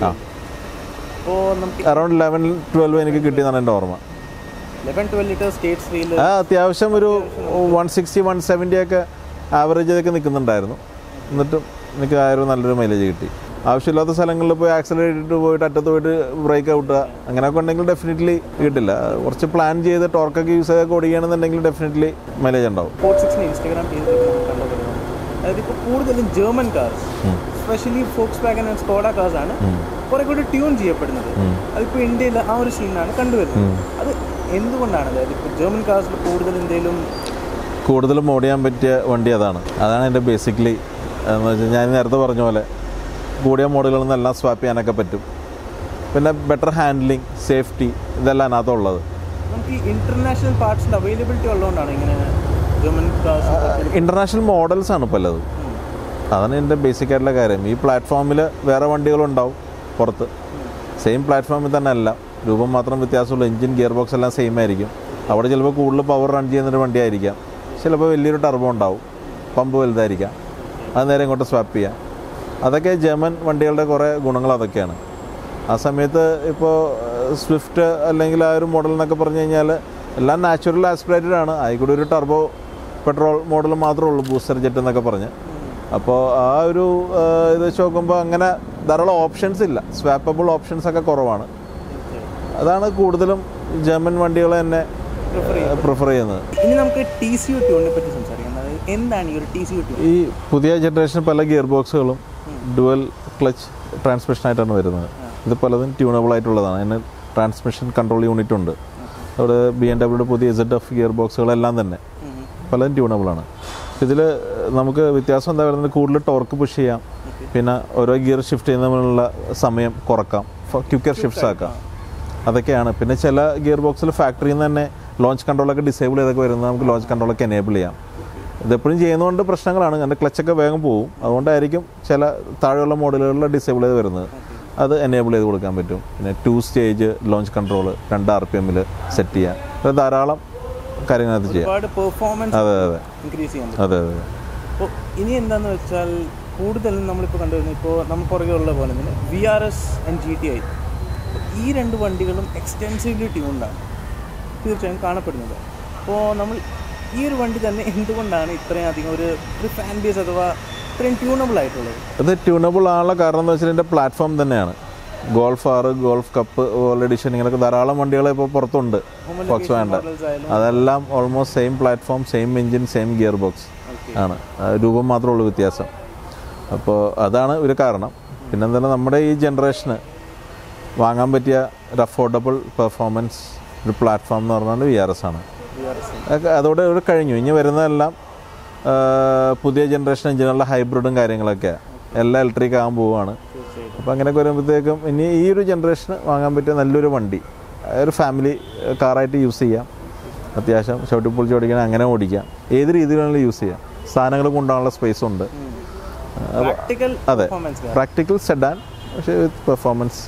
Speaker 1: അപ്പോൾ നമുക്ക്
Speaker 2: അറൗണ്ട് ലെവൻ ട്വൽവ് എനിക്ക് കിട്ടിയെന്നാണ് എൻ്റെ ഓർമ്മ
Speaker 1: ലെവൻ ട്വൽവ് ലിറ്റർ സ്റ്റേജ് ത്രീയിൽ
Speaker 2: ആ അത്യാവശ്യം ഒരു വൺ സിക്സ്റ്റി വൺ സെവൻറ്റി ഒക്കെ ആവറേജ് ഇതൊക്കെ നിൽക്കുന്നുണ്ടായിരുന്നു എന്നിട്ടും എനിക്ക് ആ ഒരു നല്ലൊരു മൈലേജ് കിട്ടി ആവശ്യമില്ലാത്ത സ്ഥലങ്ങളിൽ പോയി ആക്സിലേറ്റ് ഇട്ട് പോയിട്ട് അറ്റത്ത് പോയിട്ട് ബ്രേക്ക് ഔട്ടുക അങ്ങനെയൊക്കെ ഉണ്ടെങ്കിൽ ഡെഫിനറ്റ്ലി കിട്ടില്ല കുറച്ച് പ്ലാൻ ചെയ്ത് ടോർക്കൊക്കെ യൂസ് ചെയ്തൊക്കെ ഓടിക്കുകയാണെന്നുണ്ടെങ്കിൽ ഡെഫിനറ്റ്ലി മൈലേജ് ഉണ്ടാവും
Speaker 1: ഫോർട്ട് സിക്സിന് ഇൻസ്റ്റാഗ്രാം പേജിൽ കണ്ടത് അതായത് ഇപ്പോൾ കൂടുതലും German cars specially Volkswagen and Skoda cars ആണ് കുറെ കൂടി ട്യൂൺ ചെയ്യപ്പെടുന്നത് അതിപ്പോൾ ഇന്ത്യയിൽ ആ ഒരു സീനാണ് കണ്ടുവരുന്നത് അത് എന്തുകൊണ്ടാണ് അതായത് ഇപ്പോൾ ജർമ്മൻ കാർസിൽ കൂടുതൽ എന്തെങ്കിലും
Speaker 2: കൂടുതലും ഓടിയാൻ പറ്റിയ വണ്ടി അതാണ് അതാണ് എൻ്റെ ബേസിക്കലി എന്ന് വെച്ചാൽ ഞാൻ നേരത്തെ പറഞ്ഞ പോലെ കൂടിയ മോഡലുകളിൽ നിന്നെല്ലാം സ്വാപ്പ് ചെയ്യാനൊക്കെ പറ്റും പിന്നെ ബെറ്റർ ഹാൻഡ്ലിങ് സേഫ്റ്റി ഇതെല്ലാം അതിനകത്തുള്ളത്
Speaker 1: നമുക്ക് ഈ ഇന്റർനാഷണൽ പാർട്സിന്റെ അവൈലബിലിറ്റി ഉള്ളതുകൊണ്ടാണ് ഇങ്ങനെ ജർമ്മൻ
Speaker 2: ഇൻ്റർനാഷണൽ മോഡൽസ് ആണ് പലതും അതാണ് എൻ്റെ ബേസിക് ആയിട്ടുള്ള കാര്യം ഈ പ്ലാറ്റ്ഫോമിൽ വേറെ വണ്ടികളുണ്ടാവും പുറത്ത് സെയിം പ്ലാറ്റ്ഫോമിൽ തന്നെ അല്ല രൂപം മാത്രം വ്യത്യാസമുള്ളൂ എഞ്ചിൻ ഗിയർ ബോക്സ് എല്ലാം സെയിം ആയിരിക്കും അവിടെ ചിലപ്പോൾ കൂടുതൽ പവർ റൺ ചെയ്യുന്നൊരു വണ്ടിയായിരിക്കാം ചിലപ്പോൾ വലിയൊരു ടർബോ ഉണ്ടാവും പമ്പ് വലുതായിരിക്കാം അത് നേരെ ഇങ്ങോട്ട് സ്വാപ്പ് ചെയ്യാം അതൊക്കെ ജർമ്മൻ വണ്ടികളുടെ കുറേ ഗുണങ്ങൾ അതൊക്കെയാണ് ആ സമയത്ത് ഇപ്പോൾ സ്വിഫ്റ്റ് അല്ലെങ്കിൽ ആ ഒരു മോഡൽ എന്നൊക്കെ പറഞ്ഞു കഴിഞ്ഞാൽ എല്ലാം നാച്ചുറൽ ആസ്പിറേറ്റഡ് ആണ് അതിൽ ഒരു ടർബോ പെട്രോൾ മോഡൽ മാത്രമേ ഉള്ളൂ ബൂസ്റ്റർ ജെറ്റ് എന്നൊക്കെ പറഞ്ഞ് അപ്പോൾ ആ ഒരു ആ, ഇത് വെച്ച് നോക്കുമ്പോൾ അങ്ങനെ ധാരാളം ഓപ്ഷൻസ് ഇല്ല സ്വാപ്പബിൾ ഓപ്ഷൻസ് ഒക്കെ കുറവാണ് അതാണ് കൂടുതലും ജർമ്മൻ വണ്ടികൾ തന്നെ പ്രിഫർ ചെയ്യുന്നത്
Speaker 1: ഇനി നമുക്ക് ടി സി യു ട്യൂണിനെ പറ്റി സംസാരിക്കാം അതായത് എന്താണ് ഈ ഒരു ടി സി യു ട്യൂൺ
Speaker 2: ഈ പുതിയ ജനറേഷൻ പല ഗിയർ ബോക്സുകളും ഡുവൽ ക്ലച്ച് ട്രാൻസ്മിഷനായിട്ടാണ് വരുന്നത് ഇത് പലതും ട്യൂണബിൾ ആയിട്ടുള്ളതാണ് അതിന് ട്രാൻസ്മിഷൻ കൺട്രോൾ യൂണിറ്റ് ഉണ്ട് അവിടെ ബി എം ഡബ്ല്യൂയുടെ പുതിയ ഇസഡ് എഫ് ഗിയർ ബോക്സുകളെല്ലാം തന്നെ പലതും ട്യൂണബിളാണ് ഇതിൽ നമുക്ക് വ്യത്യാസം എന്താ പറയുന്നത് കൂടുതൽ ടോർക്ക് പുഷ് ചെയ്യാം പിന്നെ ഓരോ ഗിയർ ഷിഫ്റ്റ് ചെയ്യുന്നതിനുള്ള സമയം കുറക്കാം ക്യുക്കർ ഷിഫ്റ്റ്സ് ആക്കാം അതൊക്കെയാണ് പിന്നെ ചില ഗിയർ ബോക്സിൽ ഫാക്ടറിയിൽ നിന്ന് തന്നെ ലോഞ്ച് കൺട്രോളൊക്കെ ഡിസേബിൾ ചെയ്തൊക്കെ വരുന്നത് നമുക്ക് ലോഞ്ച് കൺട്രോളൊക്കെ എനേബിൾ ചെയ്യാം ഇതെപ്പോഴും ചെയ്യുന്നതുകൊണ്ട് പ്രശ്നങ്ങളാണ് എൻ്റെ ക്ലച്ചൊക്കെ വേഗം പോകും അതുകൊണ്ടായിരിക്കും ചില താഴെയുള്ള മോഡലുകളിൽ ഡിസേബിൾ ചെയ്ത് വരുന്നത് അത് എനേബിൾ ചെയ്ത് കൊടുക്കാൻ പറ്റും പിന്നെ ടു സ്റ്റേജ് ലോഞ്ച് കൺട്രോൾ രണ്ട് ആർ പി എമ്മിൽ സെറ്റ് ചെയ്യാം അത് ധാരാളം കാര്യങ്ങളത് ചെയ്യാം
Speaker 1: ഒരുപാട് പെർഫോമൻസ്
Speaker 2: അതെ അതെ
Speaker 1: ഇൻക്രീസ് ചെയ്യാൻ പറ്റും
Speaker 2: അതെ അതെ
Speaker 1: അപ്പോൾ ഇനി എന്താണെന്ന് വെച്ചാൽ കൂടുതലും നമ്മളിപ്പോൾ കണ്ടുവരുന്നത് ഇപ്പോൾ നമ്മൾ പുറകെ ഉള്ള പോലെ തന്നെ V R S and G T I ഈ രണ്ട് വണ്ടികളും എക്സ്റ്റെൻസീവ്ലി ട്യൂൺഡാണ് തീർച്ചയായും കാണപ്പെടുന്നത് അപ്പോൾ നമ്മൾ ഈ ഒരു വണ്ടി തന്നെ എന്തുകൊണ്ടാണ് ഇത്രയും അധികം ഒരു ഒരു ഫാൻ ബേസ് അഥവാ ഇത്രയും ട്യൂണബിൾ ആയിട്ടുള്ളത്
Speaker 2: ഇത് ട്യൂണബിൾ ആണുള്ള കാരണം എന്ന് വെച്ചാൽ ഇതിൻ്റെ പ്ലാറ്റ്ഫോം തന്നെയാണ് ഗോൾഫ് ആറ് ഗോൾഫ് കപ്പ് വേൾഡ് എഡിഷൻ ഇങ്ങനെയൊക്കെ ധാരാളം വണ്ടികൾ ഇപ്പോൾ പുറത്തുണ്ട് ബോക്സ് വേണ്ട
Speaker 1: models ആയാലും
Speaker 2: അതെല്ലാം almost same platform same engine same gearbox ആണ് ആ രൂപം മാത്രമേ ഉള്ളൂ വ്യത്യാസം അപ്പോൾ അതാണ് ഒരു കാരണം പിന്നെന്താണ് നമ്മുടെ ഈ ജനറേഷന് വാങ്ങാൻ പറ്റിയ ഒരു അഫോർഡബിൾ പെർഫോമൻസ് ഒരു പ്ലാറ്റ്ഫോം എന്ന് പറഞ്ഞാൽ വി ആർ എസ് ആണ്
Speaker 1: വി ആർ എസ്
Speaker 2: അതൊക്കെ അതോടെ ഇവിടെ കഴിഞ്ഞു ഇനി വരുന്നതെല്ലാം ആ, പുതിയ ജനറേഷൻ എഞ്ചിനുള്ള ഹൈബ്രിഡും കാര്യങ്ങളൊക്കെ എല്ലാം ഇലക്ട്രിക് ആകാൻ പോവുകയാണ്
Speaker 1: തീർച്ചയായും
Speaker 2: അപ്പോൾ അങ്ങനെയൊക്കെ വരുമ്പോഴത്തേക്കും ഇനി ഈ ഒരു ജനറേഷന് വാങ്ങാൻ പറ്റിയ നല്ലൊരു വണ്ടി ഒരു ഫാമിലി കാറായിട്ട് യൂസ് ചെയ്യാം അത്യാവശ്യം ചവിട്ടി പൊളിച്ച് ഓടിക്കാൻ അങ്ങനെ ഓടിക്കാം ഏത് രീതിയിൽ വേണമെങ്കിലും യൂസ് ചെയ്യാം സാധനങ്ങൾ കൊണ്ടുപോകാനുള്ള സ്പേസ് ഉണ്ട്
Speaker 1: പ്രാക്ടിക്കൽ
Speaker 2: അതെ
Speaker 1: പെർഫോമൻസ്
Speaker 2: പ്രാക്ടിക്കൽ സെഡാൻ പക്ഷേ വിത്ത് പെർഫോമൻസ്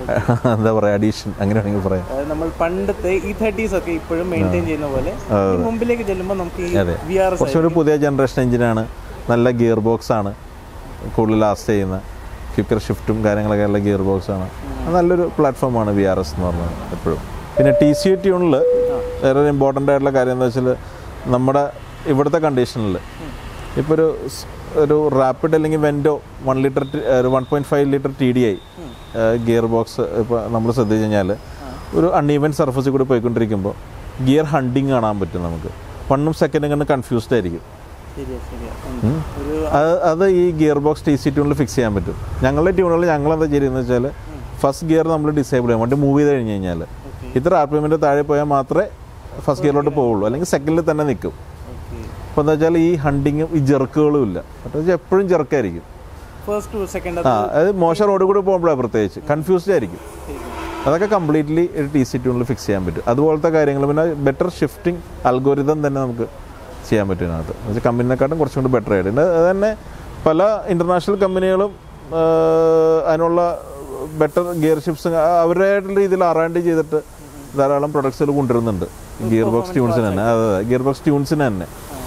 Speaker 2: എന്താ പറയുക അഡീഷൻ അങ്ങനെ വേണമെങ്കിൽ പറയാം
Speaker 1: അതായത് നമ്മൾ പണ്ടത്തെ ഈ തേർട്ടീസ് ഒക്കെ ഇപ്പോഴും മെയിൻറ്റെയിൻ ചെയ്യുന്ന പോലെ ഈ മുമ്പിലേക്ക് ചെല്ലുമ്പോൾ നമുക്ക് ഈ
Speaker 2: അതെ.
Speaker 1: വി ആർ എസ്
Speaker 2: കുറച്ചുകൂടി പുതിയ ജനറേഷൻ എഞ്ചിനാണ് നല്ല ഗിയർ ബോക്സ് ആണ് കൂടുതൽ ലാസ്റ്റ് ചെയ്യുന്ന ക്വിക്കർ ഷിഫ്റ്റും കാര്യങ്ങളൊക്കെ ഉള്ള ഗിയർ ബോക്സ് ആണ് അത് നല്ലൊരു പ്ലാറ്റ്ഫോമാണ് വി ആർ എസ് എന്ന് പറഞ്ഞത് എപ്പോഴും പിന്നെ ടി സി ട്യൂണിൽ വേറെ ഒരു ഇമ്പോർട്ടൻ്റ് ആയിട്ടുള്ള കാര്യം എന്താ വെച്ചാൽ നമ്മുടെ ഇവിടുത്തെ കണ്ടീഷനിൽ ഇപ്പോൾ ഒരു സ്- ഒരു റാപ്പിഡ് അല്ലെങ്കിൽ വെൻഡോ വൺ ലിറ്റർ ഒരു one point five litre T D I gearbox ഇപ്പോൾ നമ്മൾ ശ്രദ്ധിച്ചു കഴിഞ്ഞാൽ ഒരു അൺഈവൻ സർഫസിൽ കൂടി പോയിക്കൊണ്ടിരിക്കുമ്പോൾ ഗിയർ ഹണ്ടിങ് കാണാൻ പറ്റും നമുക്ക് വണ്ണും സെക്കൻഡും കണ്ട് കൺഫ്യൂസ്ഡ് ആയിരിക്കും
Speaker 1: ശരിയാ ശരിയാ ഉം. ഒരു
Speaker 2: അത് അത് ഈ ഗിയർ ബോക്സ് ടി സി ട്യൂണിൽ ഫിക്സ് ചെയ്യാൻ പറ്റും ഞങ്ങളുടെ ട്യൂണുകളിൽ ഞങ്ങൾ എന്താ ചെയ്യുന്നത് വെച്ചാൽ ഫസ്റ്റ് ഗിയർ നമ്മൾ ഡിസേബിൾ ചെയ്യും വണ്ടി മൂവ് ചെയ്ത് കഴിഞ്ഞ് കഴിഞ്ഞാൽ ഇത്ര ആർ പി എമ്മിൻ്റെ താഴെ പോയാൽ മാത്രമേ ഫസ്റ്റ് ഗിയറിലോട്ട് പോവുള്ളൂ അല്ലെങ്കിൽ സെക്കൻഡിൽ തന്നെ നിൽക്കും
Speaker 1: ഓക്കെ
Speaker 2: അപ്പോൾ എന്താ വെച്ചാൽ ഈ ഹണ്ടിങ്ങും ഈ ജെർക്കുകളും ഇല്ല അപ്പോൾ വെച്ചാൽ എപ്പോഴും ജെർക്കായിരിക്കും
Speaker 1: ഫസ്റ്റ് ടു സെക്കൻഡ്
Speaker 2: ആ അത് മോശം റോഡിൽ കൂടി പോകുമ്പോഴാണ് പ്രത്യേകിച്ച് കൺഫ്യൂസ്ഡ് ആയിരിക്കും അതൊക്കെ കംപ്ലീറ്റ്ലി ഒരു ടി സി ട്യൂണിൽ ഫിക്സ് ചെയ്യാൻ പറ്റും അതുപോലത്തെ കാര്യങ്ങൾ പിന്നെ ബെറ്റർ ഷിഫ്റ്റിംഗ് അൽഗോരിതം തന്നെ നമുക്ക് ചെയ്യാൻ പറ്റും ഇതിനകത്ത് എന്നുവെച്ചാൽ കമ്പനിനെക്കാട്ടും കുറച്ചും കൂടി ബെറ്റർ ആയിട്ട് അത് തന്നെ പല ഇൻ്റർനാഷണൽ കമ്പനികളും ആ, അതിനുള്ള ബെറ്റർ ഗിയർ ഷിപ്സ് അവരുടേതായിട്ടുള്ള രീതിയിൽ അറാൻഡ് ചെയ്തിട്ട് ധാരാളം പ്രൊഡക്ട്സുകൾ കൊണ്ടുവരുന്നുണ്ട് ഗിയർ ബോക്സ് ട്യൂൺസിന് തന്നെ അതെ അതെ ഗിയർ ബോക്സ് ട്യൂൺസിന് തന്നെ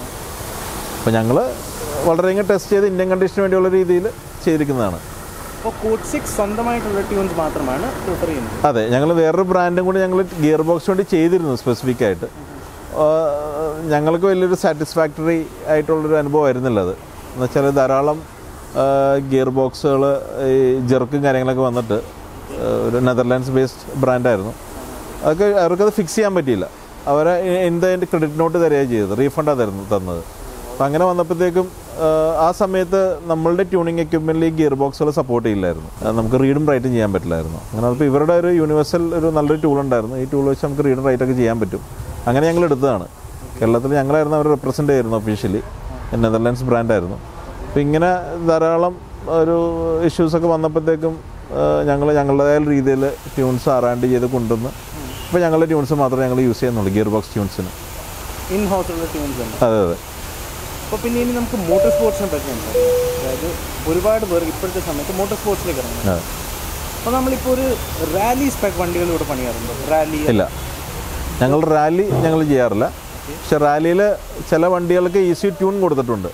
Speaker 2: അപ്പോൾ ഞങ്ങൾ വളരെയധികം ടെസ്റ്റ് ചെയ്ത് ഇന്ത്യൻ കണ്ടീഷന് വേണ്ടിയുള്ള രീതിയിൽ ചെയ്തിരിക്കുന്നതാണ്
Speaker 1: അപ്പോൾ കോഡ് സിക്സ് സ്വന്തമായിട്ടുള്ള ട്യൂൺസ് മാത്രമാണ് പ്രിഫർ ചെയ്യുന്നത്
Speaker 2: അതെ ഞങ്ങൾ വേറൊരു ബ്രാൻഡും കൂടി ഞങ്ങൾ ഗിയർ ബോക്സ് വേണ്ടി ചെയ്തിരുന്നു സ്പെസിഫിക് ആയിട്ട് ആ, ഞങ്ങൾക്ക് വലിയൊരു സാറ്റിസ്ഫാക്ടറി ആയിട്ടുള്ളൊരു അനുഭവമായിരുന്നില്ല അത് എന്ന് വെച്ചാൽ ധാരാളം ഗിയർ ബോക്സുകൾ ഈ ജെർക്കും കാര്യങ്ങളൊക്കെ വന്നിട്ട് ആ, ഒരു നെതർലാൻഡ്സ് ബേസ്ഡ് ബ്രാൻഡായിരുന്നു അതൊക്കെ അവർക്കത് ഫിക്സ് ചെയ്യാൻ പറ്റിയില്ല അവരെ എൻ്റെ ക്രെഡിറ്റ് നോട്ട് തരികയാണ് ചെയ്തത് റീഫണ്ടാണ് തരുന്നത് തന്നത് അപ്പം അങ്ങനെ വന്നപ്പോഴത്തേക്കും ആ, ആ സമയത്ത് നമ്മളുടെ ട്യൂണിങ് എക്യുപ്മെൻറ്റിൽ ഈ ഗിയർ ബോക്സുകൾ സപ്പോർട്ട് ചെയ്യില്ലായിരുന്നു അത് നമുക്ക് റീഡും റൈറ്റും ചെയ്യാൻ പറ്റില്ലായിരുന്നു അങ്ങനെ അപ്പോൾ ഇവരുടെ ഒരു യൂണിവേഴ്സൽ ഒരു നല്ലൊരു ടൂൾ ഉണ്ടായിരുന്നു ഈ ടൂൾ വെച്ച് നമുക്ക് റീഡും റൈറ്റൊക്കെ ചെയ്യാൻ പറ്റും അങ്ങനെ ഞങ്ങൾ എടുത്തതാണ് കേരളത്തിൽ ഞങ്ങളായിരുന്നു അവർ റെപ്രസെൻ്റ് ചെയ്യുന്നു ഒഫീഷ്യലി നെതർലാൻഡ്സ് ബ്രാൻഡായിരുന്നു അപ്പോൾ ഇങ്ങനെ ധാരാളം ഒരു ഇഷ്യൂസൊക്കെ വന്നപ്പോഴത്തേക്കും ഞങ്ങൾ ഞങ്ങളുടേതായ രീതിയിൽ ട്യൂൺസ് അറാൻഡ് ചെയ്ത് കൊണ്ടുവന്ന് ഇപ്പോൾ ഞങ്ങളുടെ ട്യൂൺസ് മാത്രമേ ഞങ്ങൾ യൂസ് ചെയ്യുന്നുള്ളൂ ഗിയർ ബോക്സ് ട്യൂൺസിന്
Speaker 1: ഇൻ ഹൗസിലുള്ള ട്യൂൺസ് തന്നെ
Speaker 2: അതെ അതെ
Speaker 1: അപ്പോൾ പിന്നെ ഇനി നമുക്ക് മോട്ടോർ സ്പോർട്സിനെ പറ്റി സംസാരിക്കാം അതായത് ഒരുപാട് പേർ ഇപ്പോഴത്തെ സമയത്ത് മോട്ടോർ സ്പോർട്സിലേക്ക് ഇറങ്ങുന്നത്
Speaker 2: അതെ
Speaker 1: അപ്പോൾ നമ്മളിപ്പോൾ ഒരു റാലി സ്പെക് വണ്ടികൾ ഇവിടെ പണിയാറുണ്ട് റാലി
Speaker 2: ഇല്ല ഞങ്ങൾ റാലി ഞങ്ങൾ ചെയ്യാറില്ല പക്ഷെ റാലിയിൽ ചില വണ്ടികൾക്ക് ഈസി ട്യൂൺ കൊടുത്തിട്ടുണ്ട്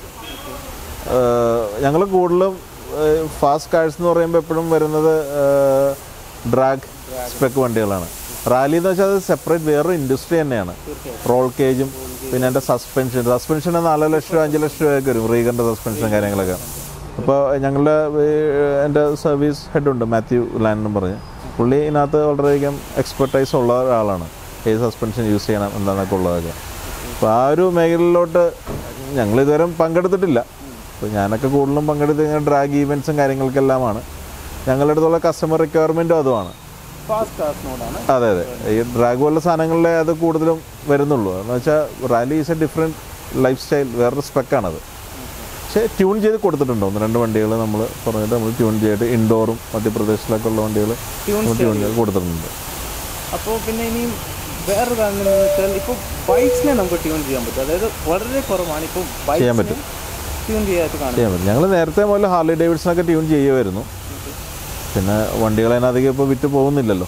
Speaker 2: ഞങ്ങൾ കൂടുതലും ഫാസ്റ്റ് കാഴ്സ് എന്ന് പറയുമ്പോൾ എപ്പോഴും വരുന്നത് ഡ്രാഗ് സ്പെക്ക് വണ്ടികളാണ് റാലി എന്ന് വെച്ചാൽ അത് സെപ്പറേറ്റ് വേറൊരു ഇൻഡസ്ട്രി തന്നെയാണ് റോൾ കേജും പിന്നെ എൻ്റെ സസ്പെൻഷൻ സസ്പെൻഷൻ നാല് ലക്ഷം രൂപ അഞ്ച് ലക്ഷം രൂപയൊക്കെ വരും റീഗറിൻ്റെ സസ്പെൻഷനും കാര്യങ്ങളൊക്കെ അപ്പോൾ ഞങ്ങളുടെ എൻ്റെ സർവീസ് ഹെഡുണ്ട് മാത്യു ലാൻ എന്ന് പറഞ്ഞ് പുള്ളി ഇതിനകത്ത് വളരെയധികം എക്സ്പെർട്ടൈസ് ഉള്ള ഒരാളാണ് ഏത് സസ്പെൻഷൻ യൂസ് ചെയ്യണം എന്താണെന്നൊക്കെ ഉള്ളതൊക്കെ അപ്പോൾ ആ ഒരു മേഖലയിലോട്ട് ഞങ്ങൾ ഇതുവരെ പങ്കെടുത്തിട്ടില്ല അപ്പോൾ ഞാനൊക്കെ കൂടുതലും പങ്കെടുത്ത് ഡ്രാഗ് ഈവൻസും കാര്യങ്ങൾക്കെല്ലാമാണ് ഞങ്ങളുടെ അടുത്തുള്ള കസ്റ്റമർ റിക്വയർമെൻറ്റും അതുമാണ്
Speaker 1: ഫാസ്റ്റ് കാർസിനോടാണ്
Speaker 2: അതെ അതെ ഈ ഡ്രാഗ് പോലുള്ള സാധനങ്ങളിലെ അത് കൂടുതലും വരുന്നുള്ളൂ എന്ന് വെച്ചാൽ rally is a different lifestyle വേറൊരു സ്പെക്കാണത് പക്ഷേ ട്യൂൺ ചെയ്ത് കൊടുത്തിട്ടുണ്ട് ഒന്ന് രണ്ട് വണ്ടികൾ നമ്മൾ പറഞ്ഞിട്ട് നമ്മൾ ട്യൂൺ ചെയ്തിട്ട് ഇൻഡോറും മധ്യപ്രദേശിലൊക്കെ ഉള്ള വണ്ടികൾ
Speaker 1: ട്യൂൺ
Speaker 2: ട്യൂൺ ചെയ്ത് കൊടുത്തിട്ടുണ്ട്
Speaker 1: അപ്പോൾ പിന്നെ ഇനിയും വേറെ കാര്യം വെച്ചാൽ ഇപ്പോൾ ബൈക്സിനെ നമുക്ക് ട്യൂൺ ചെയ്യാൻ പറ്റും അതായത് വളരെ കുറവാണ് ഇപ്പോൾ
Speaker 2: ചെയ്യാൻ
Speaker 1: ബൈക്സിനെ
Speaker 2: പറ്റും.
Speaker 1: ട്യൂൺ ചെയ്യാനായിട്ട് കാണുന്നത്
Speaker 2: ചെയ്യാൻ പറ്റും ഞങ്ങൾ നേരത്തെ മുതൽ ഹാർലി ഡേവിഡ്സണൊക്കെ ട്യൂൺ ചെയ്യുമായിരുന്നു പിന്നെ വണ്ടികൾ അതിനധികം ഇപ്പോൾ വിറ്റ് പോകുന്നില്ലല്ലോ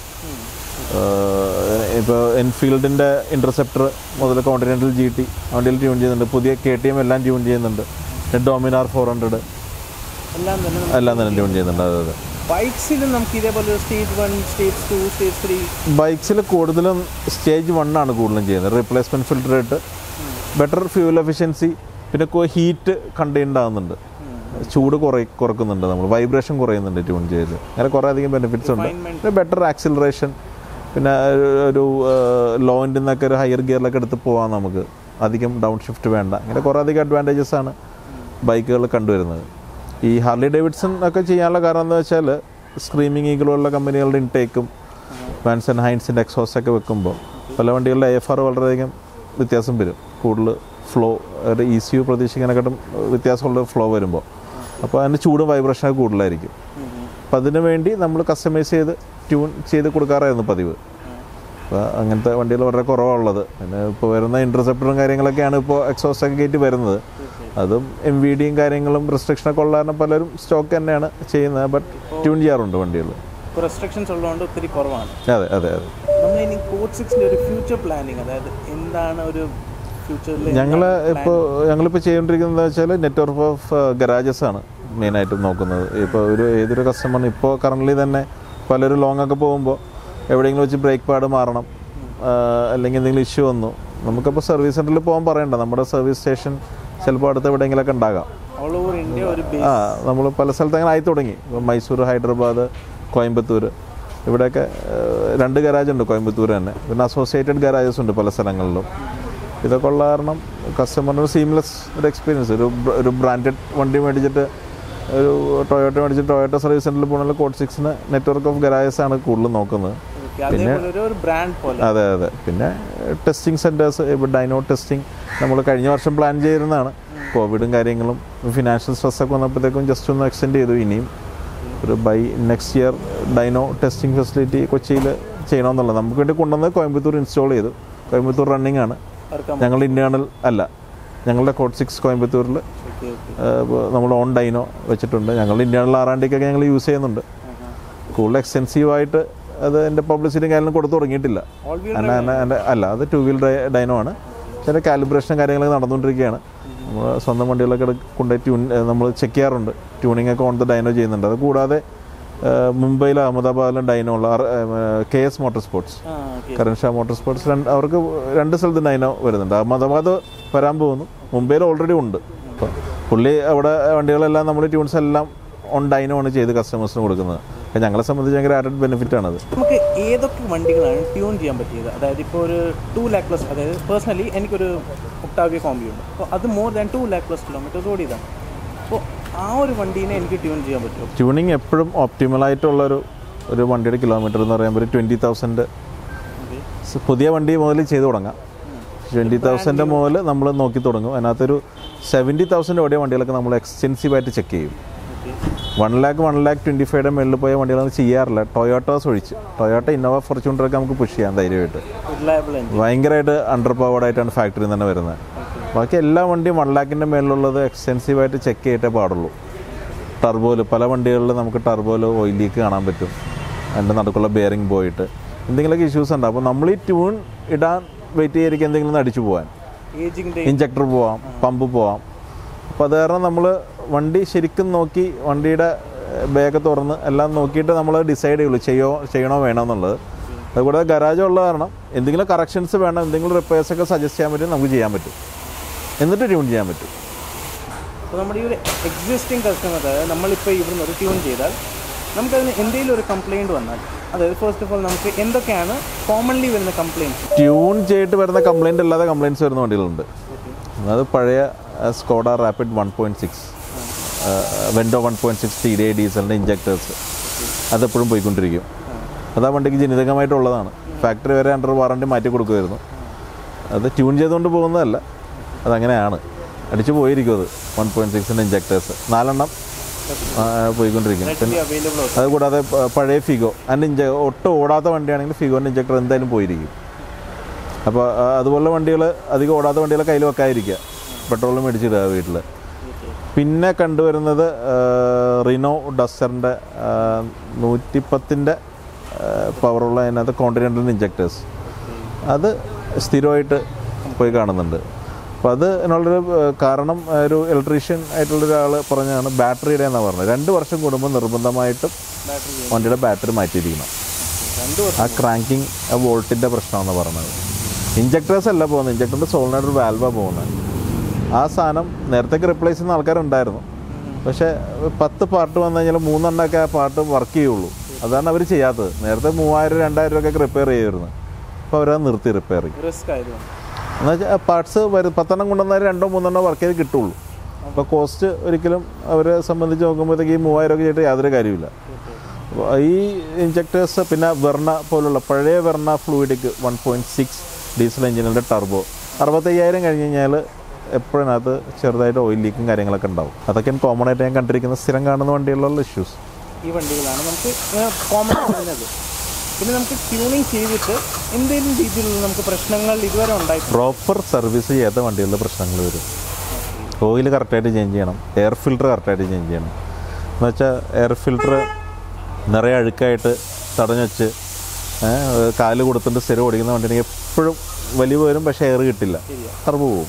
Speaker 2: ഇപ്പോൾ എൻഫീൽഡിൻ്റെ ഇൻ്റർസെപ്റ്റർ മുതൽ കോണ്ടിനെൻ്റൽ ജി ടി വണ്ടിയിൽ ട്യൂൺ ചെയ്യുന്നുണ്ട് പുതിയ കെ ടി എം എല്ലാം ട്യൂൺ ചെയ്യുന്നുണ്ട് ഡോമിനാർ ഫോർ ഹൺഡ്രഡ്
Speaker 1: എല്ലാം തന്നെ
Speaker 2: എല്ലാം തന്നെ ട്യൂൺ ചെയ്യുന്നുണ്ട് അതെ അതെ
Speaker 1: ബൈക്സിൽ നമുക്ക് ഇതേപോലെ stage one stage two stage three
Speaker 2: ബൈക്സിൽ കൂടുതലും സ്റ്റേജ് വൺ ആണ് കൂടുതലും ചെയ്യുന്നത് റീപ്ലേസ്മെൻറ്റ് ഫിൽറ്റർ ഇട്ട് ബെറ്റർ ഫ്യൂൽ എഫിഷ്യൻസി പിന്നെ ഹീറ്റ് കണ്ടെയ്ൻഡ് ആകുന്നുണ്ട് ചൂട് കുറേ കുറക്കുന്നുണ്ട് നമ്മൾ വൈബ്രേഷൻ കുറയുന്നുണ്ട് ട്യൂൺ ചെയ്ത് അങ്ങനെ കുറേ അധികം ബെനിഫിറ്റ്സ് ഉണ്ട് പിന്നെ ബെറ്റർ ആക്സിലറേഷൻ പിന്നെ ഒരു- ഒരു ലോയിൻ്റെ നിന്നൊക്കെ ഒരു ഹയർ ഗിയറിലൊക്കെ എടുത്ത് പോകാം നമുക്ക് അധികം ഡൗൺ ഷിഫ്റ്റ് വേണ്ട അങ്ങനെ കുറേ അധികം അഡ്വാൻറ്റേജസ് ആണ് ബൈക്കുകൾ കണ്ടുവരുന്നത് ഈ ഹാർലി ഡേവിഡ്സൺ ഒക്കെ ചെയ്യാനുള്ള കാരണം എന്ന് വെച്ചാൽ സ്ക്രീമിങ് ഈഗിൾ പോലുള്ള കമ്പനികളുടെ ഇൻടേക്കും വാൻസൺ ഹൈൻസിൻ്റെ എക്സോസ് ഒക്കെ വെക്കുമ്പോൾ പല വണ്ടികളുടെ എഫ് ആർ വളരെയധികം വ്യത്യാസം വരും കൂടുതൽ ഫ്ലോ ഒരു ഇ സി യു പ്രതീക്ഷിക്കാനെക്കാട്ടും വ്യത്യാസമുള്ള ഫ്ലോ വരുമ്പോൾ അപ്പോൾ അതിൻ്റെ ചൂടും വൈബ്രേഷനൊക്കെ കൂടുതലായിരിക്കും അപ്പം അതിന് വേണ്ടി നമ്മൾ കസ്റ്റമൈസ് ചെയ്ത് ട്യൂൺ ചെയ്ത് കൊടുക്കാറായിരുന്നു പതിവ് അപ്പോൾ അങ്ങനത്തെ വണ്ടികൾ വളരെ കുറവാണുള്ളത് പിന്നെ ഇപ്പോൾ വരുന്ന ഇൻ്റർസെപ്റ്ററും കാര്യങ്ങളൊക്കെയാണ് ഇപ്പോൾ എക്സോസ് ഒക്കെ കയറ്റി വരുന്നത് അതും എം വി ഡിയും കാര്യങ്ങളും റെസ്ട്രിക്ഷനൊക്കെ ഉള്ള കാരണം പലരും സ്റ്റോക്ക് തന്നെയാണ് ചെയ്യുന്നത് ബട്ട് ട്യൂൺ ചെയ്യാറുണ്ട് വണ്ടികൾ
Speaker 1: ഇപ്പോൾ റെസ്ട്രിക്ഷൻസ് ഉള്ളതുകൊണ്ട് ഒത്തിരി കുറവാണ്
Speaker 2: അതെ അതെ അതെ
Speaker 1: നമ്മൾ ഇനി കോഡ് സിക്സിൻ്റെ ഒരു ഫ്യൂച്ചർ പ്ലാനിങ് അതായത് എന്താണ് ഒരു ഫ്യൂച്ചറിൽ
Speaker 2: ഞങ്ങൾ ഇപ്പോൾ ഞങ്ങളിപ്പോൾ ചെയ്തുകൊണ്ടിരിക്കുന്നത് വെച്ചാൽ നെറ്റ്വർക്ക് ഓഫ് ഗരാജസ് ആണ് മെയിനായിട്ടും നോക്കുന്നത് ഇപ്പോൾ ഒരു ഏതൊരു കസ്റ്റമറിന് ഇപ്പോൾ കറൻ്റ്ലി തന്നെ പലരും ലോങ് ഒക്കെ പോകുമ്പോൾ എവിടെയെങ്കിലും വെച്ച് ബ്രേക്ക് പാഡ് മാറണം ആ, അല്ലെങ്കിൽ എന്തെങ്കിലും ഇഷ്യൂ വന്നു നമുക്കപ്പോൾ സർവീസ് സെൻറ്ററിൽ പോകാൻ പറയണ്ട നമ്മുടെ സർവീസ് സ്റ്റേഷൻ ചിലപ്പോൾ അടുത്ത് എവിടെയെങ്കിലുമൊക്കെ ഉണ്ടാകാം
Speaker 1: ഓൾ ഓവർ ഇന്ത്യ ഒരു ബേസ്
Speaker 2: ആ നമ്മൾ പല സ്ഥലത്ത് അങ്ങനെ ആയി തുടങ്ങി ഇപ്പം മൈസൂർ ഹൈദരാബാദ് കോയമ്പത്തൂർ ഇവിടെയൊക്കെ ഏഹ്, രണ്ട് ഗരാജ് ഉണ്ട് കോയമ്പത്തൂർ തന്നെ പിന്നെ അസോസിയേറ്റഡ് ഗരാജസ് ഉണ്ട് പല സ്ഥലങ്ങളിലും ഇതൊക്കെ ഉള്ള കാരണം കസ്റ്റമറിന് ഒരു സീംലെസ് ഒരു എക്സ്പീരിയൻസ് ഒരു ബ്ര- ഒരു ബ്രാൻഡഡ് വണ്ടി മേടിച്ചിട്ട് ഒരു ടൊയോട്ട മേടിച്ചിട്ട് ടൊയോട്ട സർവീസ് സെൻറ്ററിൽ പോകുന്ന കോഡ് സിക്സിന് നെറ്റ്വർക്ക് ഓഫ് ഗരാജസ് ആണ് കൂടുതലും നോക്കുന്നത്
Speaker 1: അതേപോലെ ഒരു- ഒരു ബ്രാൻഡ് പോലെ
Speaker 2: അതെ അതെ പിന്നെ ടെസ്റ്റിംഗ് സെൻറ്റേഴ്സ് ഇപ്പോൾ ഡൈനോ ടെസ്റ്റിംഗ് നമ്മൾ കഴിഞ്ഞ വർഷം പ്ലാൻ ചെയ്തിരുന്നതാണ് കോവിഡും കാര്യങ്ങളും ഫിനാൻഷ്യൽ സ്ട്രെസ്സൊക്കെ വന്നപ്പോഴത്തേക്കും ജസ്റ്റ് ഒന്ന് എക്സ്റ്റെൻഡ് ചെയ്തു ഇനിയും ഒരു by next year dyno testing facility കൊച്ചിയിൽ ചെയ്യണമെന്നുള്ളത് നമുക്ക് വേണ്ടി കൊണ്ടുവന്ന് കോയമ്പത്തൂർ ഇൻസ്റ്റാൾ ചെയ്തു കോയമ്പത്തൂർ റണ്ണിങ് ആണ്
Speaker 1: ഇറക്കാൻ
Speaker 2: ഞങ്ങൾ ഇൻറ്റേർണൽ അല്ല ഞങ്ങളുടെ കോഡ് സിക്സ് കോയമ്പത്തൂരിൽ
Speaker 1: ഓക്കെ ഓക്കെ
Speaker 2: നമ്മൾ ഓൺ ഡൈനോ വെച്ചിട്ടുണ്ട് ഞങ്ങൾ ഇൻറ്റേർണൽ ആറാണ്ടിക്കൊക്കെ ഞങ്ങൾ യൂസ് ചെയ്യുന്നുണ്ട് കൂടുതൽ എക്സ്റ്റെൻസീവായിട്ട് അത് എൻ്റെ പബ്ലിസിറ്റിയും കാര്യങ്ങളും കൊടുത്തു തുടങ്ങിയിട്ടില്ല
Speaker 1: ഓൾ വീൽ
Speaker 2: അല്ല അല്ല അല്ല അല്ല അത് ടു വീൽ ഡൈനോ ആണ് ചില കാലിബ്രേഷനും കാര്യങ്ങളൊക്കെ നടന്നുകൊണ്ടിരിക്കുകയാണ് നമ്മൾ സ്വന്തം വണ്ടികളൊക്കെ എടു- കൊണ്ടുപോയി ട്യൂൺ നമ്മൾ ചെക്ക് ചെയ്യാറുണ്ട് ട്യൂണിംഗ് ഒക്കെ ഓൺ ദ ഡൈനോ ചെയ്യുന്നുണ്ട് അത് കൂടാതെ ഏഹ്, മുംബൈയിലും അഹമ്മദാബാദിലും ഡൈനോ ഉള്ള കെ എസ് മോട്ടോർ സ്പോർട്സ്
Speaker 1: ആ okay
Speaker 2: Karan Shah motor sports രണ്ട് അവർക്ക് രണ്ട് സ്ഥലത്ത് ഡൈനോ വരുന്നുണ്ട് അഹമ്മദാബാദ് വരാൻ പോകുന്നു മുംബൈയിൽ ഓൾറെഡി ഉണ്ട് അപ്പോൾ പുള്ളി അവിടെ വണ്ടികളെല്ലാം നമ്മൾ ട്യൂൺസ് എല്ലാം ഓൺ ഡൈനോ ആണ് ചെയ്ത് കസ്റ്റമേഴ്സിന് കൊടുക്കുന്നത് അപ്പോൾ ഞങ്ങളെ സംബന്ധിച്ച് ഭയങ്കര ആഡഡ് ബെനിഫിറ്റ് ആണത്
Speaker 1: നമുക്ക് ഏതൊക്കെ വണ്ടികളാണ് ട്യൂൺ ചെയ്യാൻ പറ്റിയത് അതായത് ഇപ്പോൾ ഒരു ടു ലാക്ക് പ്ലസ് അതായത് പേഴ്സണലി എനിക്കൊരു ഒക്ടാവിയ കോമ്പി ഉണ്ട് അപ്പോൾ അത് more than two lakh plus kilometres ഓടിയതാണ് അപ്പോൾ ആ ഒരു വണ്ടീനെ എനിക്ക് ട്യൂൺ ചെയ്യാൻ പറ്റുമോ
Speaker 2: ട്യൂണിങ് എപ്പോഴും ഒപ്റ്റിമലായിട്ടുള്ളൊരു ഒരു വണ്ടിയുടെ കിലോമീറ്റർ എന്ന് പറയുമ്പോൾ ഒരു ട്വൻറ്റി തൗസൻഡ്
Speaker 1: ഓക്കെ
Speaker 2: പുതിയ വണ്ടി മുതൽ ചെയ്ത് തുടങ്ങാം ട്വൻറ്റി തൗസൻഡ് മുതൽ നമ്മൾ നോക്കി തുടങ്ങും അതിനകത്തൊരു സെവൻറ്റി തൗസൻഡ് ഓടിയ വണ്ടികളൊക്കെ നമ്മൾ എക്സ്റ്റെൻസീവായിട്ട് ചെക്ക് ചെയ്യും
Speaker 1: okay
Speaker 2: one lakh one lakh twenty ഫൈവയുടെ മുകളിൽ പോയ വണ്ടികളൊന്നും ചെയ്യാറില്ല ടൊയോട്ടോസ് ഒഴിച്ച് ടൊയോട്ട ഇന്നോവ ഫോർച്യൂണറൊക്കെ നമുക്ക് പുഷ് ചെയ്യാം ധൈര്യമായിട്ട്
Speaker 1: റിലയബിൾ എഞ്ചിൻ
Speaker 2: ഭയങ്കരമായിട്ട് അണ്ടർ പവേർഡ് ആയിട്ടാണ് ഫാക്ടറിയിൽ തന്നെ വരുന്നത് ബാക്കി എല്ലാ വണ്ടിയും വൺ ലാക്കിൻ്റെ മേളിലുള്ളത് എക്സ്റ്റെൻസീവായിട്ട് ചെക്ക് ചെയ്തിട്ടേ പാടുള്ളൂ ടർബോയിൽ പല വണ്ടികളിൽ നമുക്ക് ടർബോയിൽ ഓയിൽ ലീക്ക് കാണാൻ പറ്റും അതിൻ്റെ നടുക്കുള്ള ബെയറിംഗ് പോയിട്ട് എന്തെങ്കിലുമൊക്കെ ഇഷ്യൂസ് ഉണ്ട് അപ്പോൾ നമ്മൾ ഈ ട്യൂൺ ഇടാൻ വെയിറ്റ് ചെയ്യായിരിക്കും എന്തെങ്കിലും ഒന്ന് അടിച്ചു പോകാൻ
Speaker 1: ഏജിങ്ങിന്റെ
Speaker 2: ഇഞ്ചക്ടർ പോവാം പമ്പ് പോവാം അപ്പോൾ അത് കാരണം നമ്മൾ വണ്ടി ശരിക്കും നോക്കി വണ്ടിയുടെ ബാഗ് തുറന്ന് എല്ലാം നോക്കിയിട്ട് നമ്മൾ ഡിസൈഡ് ചെയ്യുള്ളൂ ചെയ്യോ ചെയ്യണോ വേണോ എന്നുള്ളത് അതുകൂടാതെ ഗരാജ് ഉള്ള കാരണം എന്തെങ്കിലും കറക്ഷൻസ് വേണം എന്തെങ്കിലും റിപ്പയർസ് ഒക്കെ സജസ്റ്റ് ചെയ്യാൻ പറ്റും നമുക്ക് ചെയ്യാൻ പറ്റും എന്നിട്ട് ട്യൂൺ ചെയ്യാൻ പറ്റും
Speaker 1: അപ്പോൾ നമ്മുടെ ഈ ഒരു എക്സിസ്റ്റിംഗ് കസ്റ്റമർ അതായത് നമ്മളിപ്പോൾ ഇവിടുന്ന് ഒരു ട്യൂൺ ചെയ്താൽ നമുക്കതിന് എന്തെങ്കിലും ഒരു കംപ്ലയിൻറ്റ് വന്നാൽ അതായത് ഫസ്റ്റ് ഓഫ് ഓൾ നമുക്ക് എന്തൊക്കെയാണ് കോമൺലി വരുന്ന കംപ്ലയിൻറ്റ്സ്
Speaker 2: ട്യൂൺ ചെയ്തിട്ട് വരുന്ന കംപ്ലൈൻറ്റ് അല്ലാതെ കംപ്ലയിൻറ്റ്സ് വരുന്ന വണ്ടികളുണ്ട് അത് പഴയ Skoda Rapid one point six Vento one point six T D ഡീസലിൻ്റെ ഇഞ്ചക്ടേഴ്സ് അതെപ്പോഴും പോയിക്കൊണ്ടിരിക്കും അത് ആ വണ്ടിക്ക് ജനിതകമായിട്ടുള്ളതാണ് ഫാക്ടറി വരെ അണ്ടർ വാറണ്ടി മാറ്റി കൊടുക്കുമായിരുന്നു അത് ട്യൂൺ ചെയ്തുകൊണ്ട് പോകുന്നതല്ല അതങ്ങനെയാണ് അടിച്ചു പോയിരിക്കും അത് വൺ പോയിൻറ്റ് സിക്സിൻ്റെ ഇഞ്ചക്ടേഴ്സ് നാലെണ്ണം ആ, പോയിക്കൊണ്ടിരിക്കും പിന്നെ
Speaker 1: അവൈലബിൾ
Speaker 2: അതുകൂടാതെ പ- പഴയ ഫിഗോ അതിൻ്റെ ഇഞ്ച ഒട്ടും ഓടാത്ത വണ്ടിയാണെങ്കിൽ ഫിഗോൻ്റെ ഇഞ്ചക്ടർ എന്തായാലും പോയിരിക്കും അപ്പോൾ ആ, അതുപോലുള്ള വണ്ടികൾ അധികം ഓടാത്ത വണ്ടികളെ കയ്യിൽ വെക്കാതിരിക്കുക പെട്രോൾ മേടിച്ചിടുക വീട്ടിൽ പിന്നെ കണ്ടുവരുന്നത് ആ, റിനോ ഡസ്റ്ററിൻ്റെ നൂറ്റിപ്പത്തിൻ്റെ പവറുള്ള അതിനകത്ത് കോണ്ടിനെൻ്റൽ ഇഞ്ചക്ടേഴ്സ് അത് സ്ഥിരമായിട്ട് പോയി കാണുന്നുണ്ട് അപ്പോൾ അത് എന്നുള്ളൊരു ഏഹ്, കാരണം ഏഹ്, ഒരു ഇലക്ട്രീഷ്യൻ ആയിട്ടുള്ള ഒരാൾ പറഞ്ഞാണ് ബാറ്ററിയുടെ എന്നാണ് പറഞ്ഞത് രണ്ട് വർഷം കൂടുമ്പോൾ നിർബന്ധമായിട്ടും
Speaker 1: ബാറ്ററി
Speaker 2: വണ്ടിയുടെ ബാറ്ററി മാറ്റിയിരിക്കണം
Speaker 1: രണ്ട്
Speaker 2: ആ ക്രാങ്കിങ് ആ വോൾട്ടിൻ്റെ പ്രശ്നമാണെന്ന് പറഞ്ഞത് ഇഞ്ചക്ടേഴ്സ് അല്ല പോകുന്നത് ഇഞ്ചക്ടറിൻ്റെ സോളിനായിട്ട് വാൽവാണ് പോകുന്നത് ആ സാധനം നേരത്തേക്ക് റിപ്ലേസ് ചെയ്യുന്ന ആൾക്കാരുണ്ടായിരുന്നു പക്ഷേ പത്ത് പാർട്ട് വന്നു കഴിഞ്ഞാൽ മൂന്നെണ്ണമൊക്കെ ആ പാർട്ട് വർക്ക് ചെയ്യുള്ളൂ അതാണ് അവർ ചെയ്യാത്തത് നേരത്തെ മൂവായിരം രണ്ടായിരം രൂപയൊക്കെ റിപ്പയർ ചെയ്യുമായിരുന്നു അപ്പോൾ അവരത് നിർത്തി റിപ്പയറിങ്
Speaker 1: റിസ്ക് ആയതുകൊണ്ട്
Speaker 2: എന്ന് വെച്ചാൽ പാർട്സ് വരും പത്തെണ്ണം കൊണ്ടുവന്നാൽ രണ്ടോ മൂന്നെണ്ണോ വർക്ക് ചെയ്ത് കിട്ടുള്ളൂ അപ്പോൾ കോസ്റ്റ് ഒരിക്കലും അവരെ സംബന്ധിച്ച് നോക്കുമ്പോഴത്തേക്ക് ഈ മൂവായിരം ഒക്കെ ചെയ്തിട്ട് യാതൊരു കാര്യമില്ല അപ്പോൾ ഈ ഇഞ്ചക്ടേഴ്സ് പിന്നെ വെർണ പോലുള്ള പഴയ Verna Fluidic one point six diesel എഞ്ചിനിൻ്റെ ടർബോ അറുപത്തയ്യായിരം കഴിഞ്ഞ് കഴിഞ്ഞാൽ എപ്പോഴതിനകത്ത് ചെറുതായിട്ട് ഓയിൽ ലീക്കും കാര്യങ്ങളൊക്കെ ഉണ്ടാവും അതൊക്കെയാണ് കോമൺ ആയിട്ട് ഞാൻ കണ്ടിരിക്കുന്ന സ്ഥിരം കാണുന്ന വണ്ടികളിലുള്ള ഇഷ്യൂസ്
Speaker 1: ഈ വണ്ടികളാണ് നമുക്ക് കോമൺ വരുന്നത് പിന്നെ നമുക്ക് ട്യൂണിങ് ചെയ്തിട്ട് എന്തെങ്കിലും രീതിയിലുള്ള നമുക്ക് പ്രശ്നങ്ങൾ ഇതുവരെ ഉണ്ടായിട്ടുണ്ട്
Speaker 2: പ്രോപ്പർ സർവീസ് ചെയ്യാത്ത വണ്ടികളിൽ പ്രശ്നങ്ങൾ വരും ഓയിൽ കറക്റ്റായിട്ട് ചേഞ്ച് ചെയ്യണം എയർ ഫിൽറ്റർ കറക്റ്റായിട്ട് ചേഞ്ച് ചെയ്യണം എന്ന് വെച്ചാൽ എയർ ഫിൽറ്റർ നിറയെ അഴുക്കായിട്ട് തടഞ്ഞു വെച്ച് ഏഹ്, കാല് കൊടുത്തിട്ട് സ്ഥിരം ഓടിക്കുന്ന വണ്ടിയാണെങ്കിൽ എപ്പോഴും വലിയ വരും പക്ഷേ എയർ കിട്ടില്ല കറവ് പോകും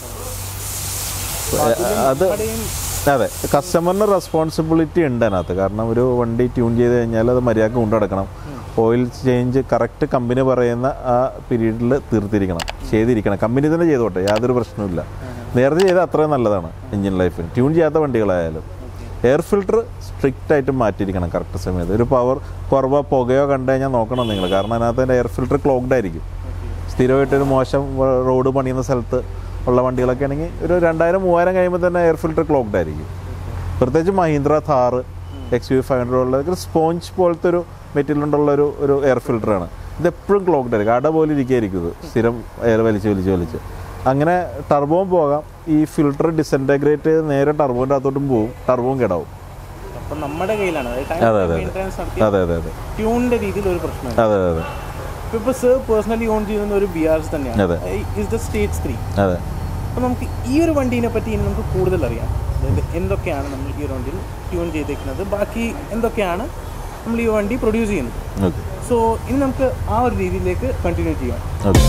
Speaker 2: അത്
Speaker 1: നമ്മുടെയും
Speaker 2: അതെ കസ്റ്റമറിന് റെസ്പോൺസിബിലിറ്റി ഉണ്ട് അതിനകത്ത് കാരണം ഒരു വണ്ടി ട്യൂൺ ചെയ്ത് കഴിഞ്ഞാൽ അത് മര്യാദക്ക് കൊണ്ടു നടക്കണം ഓയിൽ ചേഞ്ച് കറക്റ്റ് കമ്പനി പറയുന്ന ആ പീരീഡിൽ തീർത്തിരിക്കണം ചെയ്തിരിക്കണം കമ്പനി തന്നെ ചെയ്തോട്ടെ യാതൊരു പ്രശ്നവുമില്ല നേരത്തെ ചെയ്താൽ അത്രയും നല്ലതാണ് എഞ്ചിൻ ലൈഫിന് ട്യൂൺ ചെയ്യാത്ത വണ്ടികളായാലും എയർ ഫിൽറ്റർ സ്ട്രിക്റ്റ് ആയിട്ട് മാറ്റിയിരിക്കണം കറക്റ്റ് സമയത്ത് ഒരു പവർ കുറവോ പുകയോ കണ്ടു കഴിഞ്ഞാൽ നോക്കണം നിങ്ങൾ കാരണം അതിനകത്ത് എയർ ഫിൽറ്റർ ക്ലോഗ്ഡ് ആയിരിക്കും സ്ഥിരമായിട്ടൊരു മോശം റോഡ് പണിയുന്ന സ്ഥലത്ത് ഉള്ള വണ്ടികളൊക്കെ ആണെങ്കിൽ ഒരു രണ്ടായിരം മൂവായിരം കഴിയുമ്പോൾ തന്നെ എയർ ഫിൽറ്റർ ക്ലോക്ക്ഡ് ആയിരിക്കും പ്രത്യേകിച്ച് Mahindra Thar X U five hundred ഉള്ള ഒരു സ്പോഞ്ച് പോലത്തെ ഒരു മെറ്റീരിയൽ കൊണ്ടുള്ള ഒരു ഒരു എയർ ഫിൽറ്ററാണ് ഇത് എപ്പോഴും ക്ലോക്ക്ഡ് ആയിരിക്കും അട പോലെ ഇരിക്കുകയായിരിക്കും ഇത് സ്ഥിരം എയർ വലിച്ച് വലിച്ച് വലിച്ച് അങ്ങനെ ടർബോവും പോകാം ഈ ഫിൽറ്റർ ഡിസൻറ്റഗ്രേറ്റ് ചെയ്ത് നേരെ ടർബോൻ്റെ അകത്തോട്ടും പോകും ടർബോവും കേടാവും
Speaker 1: അപ്പം നമ്മുടെ കയ്യിലാണ്
Speaker 2: അതെ, അതെ, അതെ.
Speaker 1: മെയിൻ്റെനൻസ് നടത്തി
Speaker 2: അതെ അതെ അതെ
Speaker 1: ട്യൂണിന്റെ രീതിയിൽ ഒരു പ്രശ്നമില്ല
Speaker 2: അതെ അതെ
Speaker 1: ഇപ്പോൾ സർ പേഴ്സണലി ഓൺ ചെയ്യുന്ന ഒരു ബി ആർ എസ് തന്നെയാണ്
Speaker 2: അതെ.
Speaker 1: ഇസ് ദ സ്റ്റേറ്റ് ത്രീ
Speaker 2: അതെ
Speaker 1: അപ്പോൾ നമുക്ക് ഈ ഒരു വണ്ടീനെ പറ്റി ഇനി നമുക്ക് കൂടുതൽ അറിയാം അതായത് എന്തൊക്കെയാണ് നമ്മൾ ഈ ഒരു വണ്ടിയിൽ ട്യൂൺ ചെയ്തേക്കുന്നത് ബാക്കി എന്തൊക്കെയാണ് നമ്മൾ ഈ വണ്ടി പ്രൊഡ്യൂസ് ചെയ്യുന്നത്
Speaker 2: ഓക്കെ
Speaker 1: സോ ഇനി നമുക്ക് ആ ഒരു രീതിയിലേക്ക് കണ്ടിന്യൂ ചെയ്യാം
Speaker 2: ഓക്കെ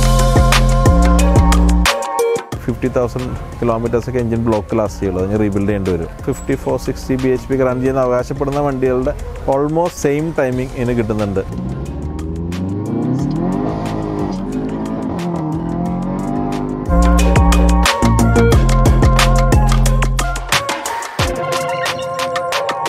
Speaker 2: ഫിഫ്റ്റി തൗസൻഡ് കിലോമീറ്റേഴ്സൊക്കെ എഞ്ചിൻ ബ്ലോക്ക് ലാസ്റ്റ് ചെയ്യുള്ളൂ അതിന് റീബിൽഡ് ചെയ്യേണ്ടി വരും fifty four sixty B H P run ചെയ്യുന്ന അവകാശപ്പെടുന്ന വണ്ടികളുടെ ഓൾമോസ്റ്റ് സെയിം ടൈമിംഗ് ഇതിന് കിട്ടുന്നുണ്ട്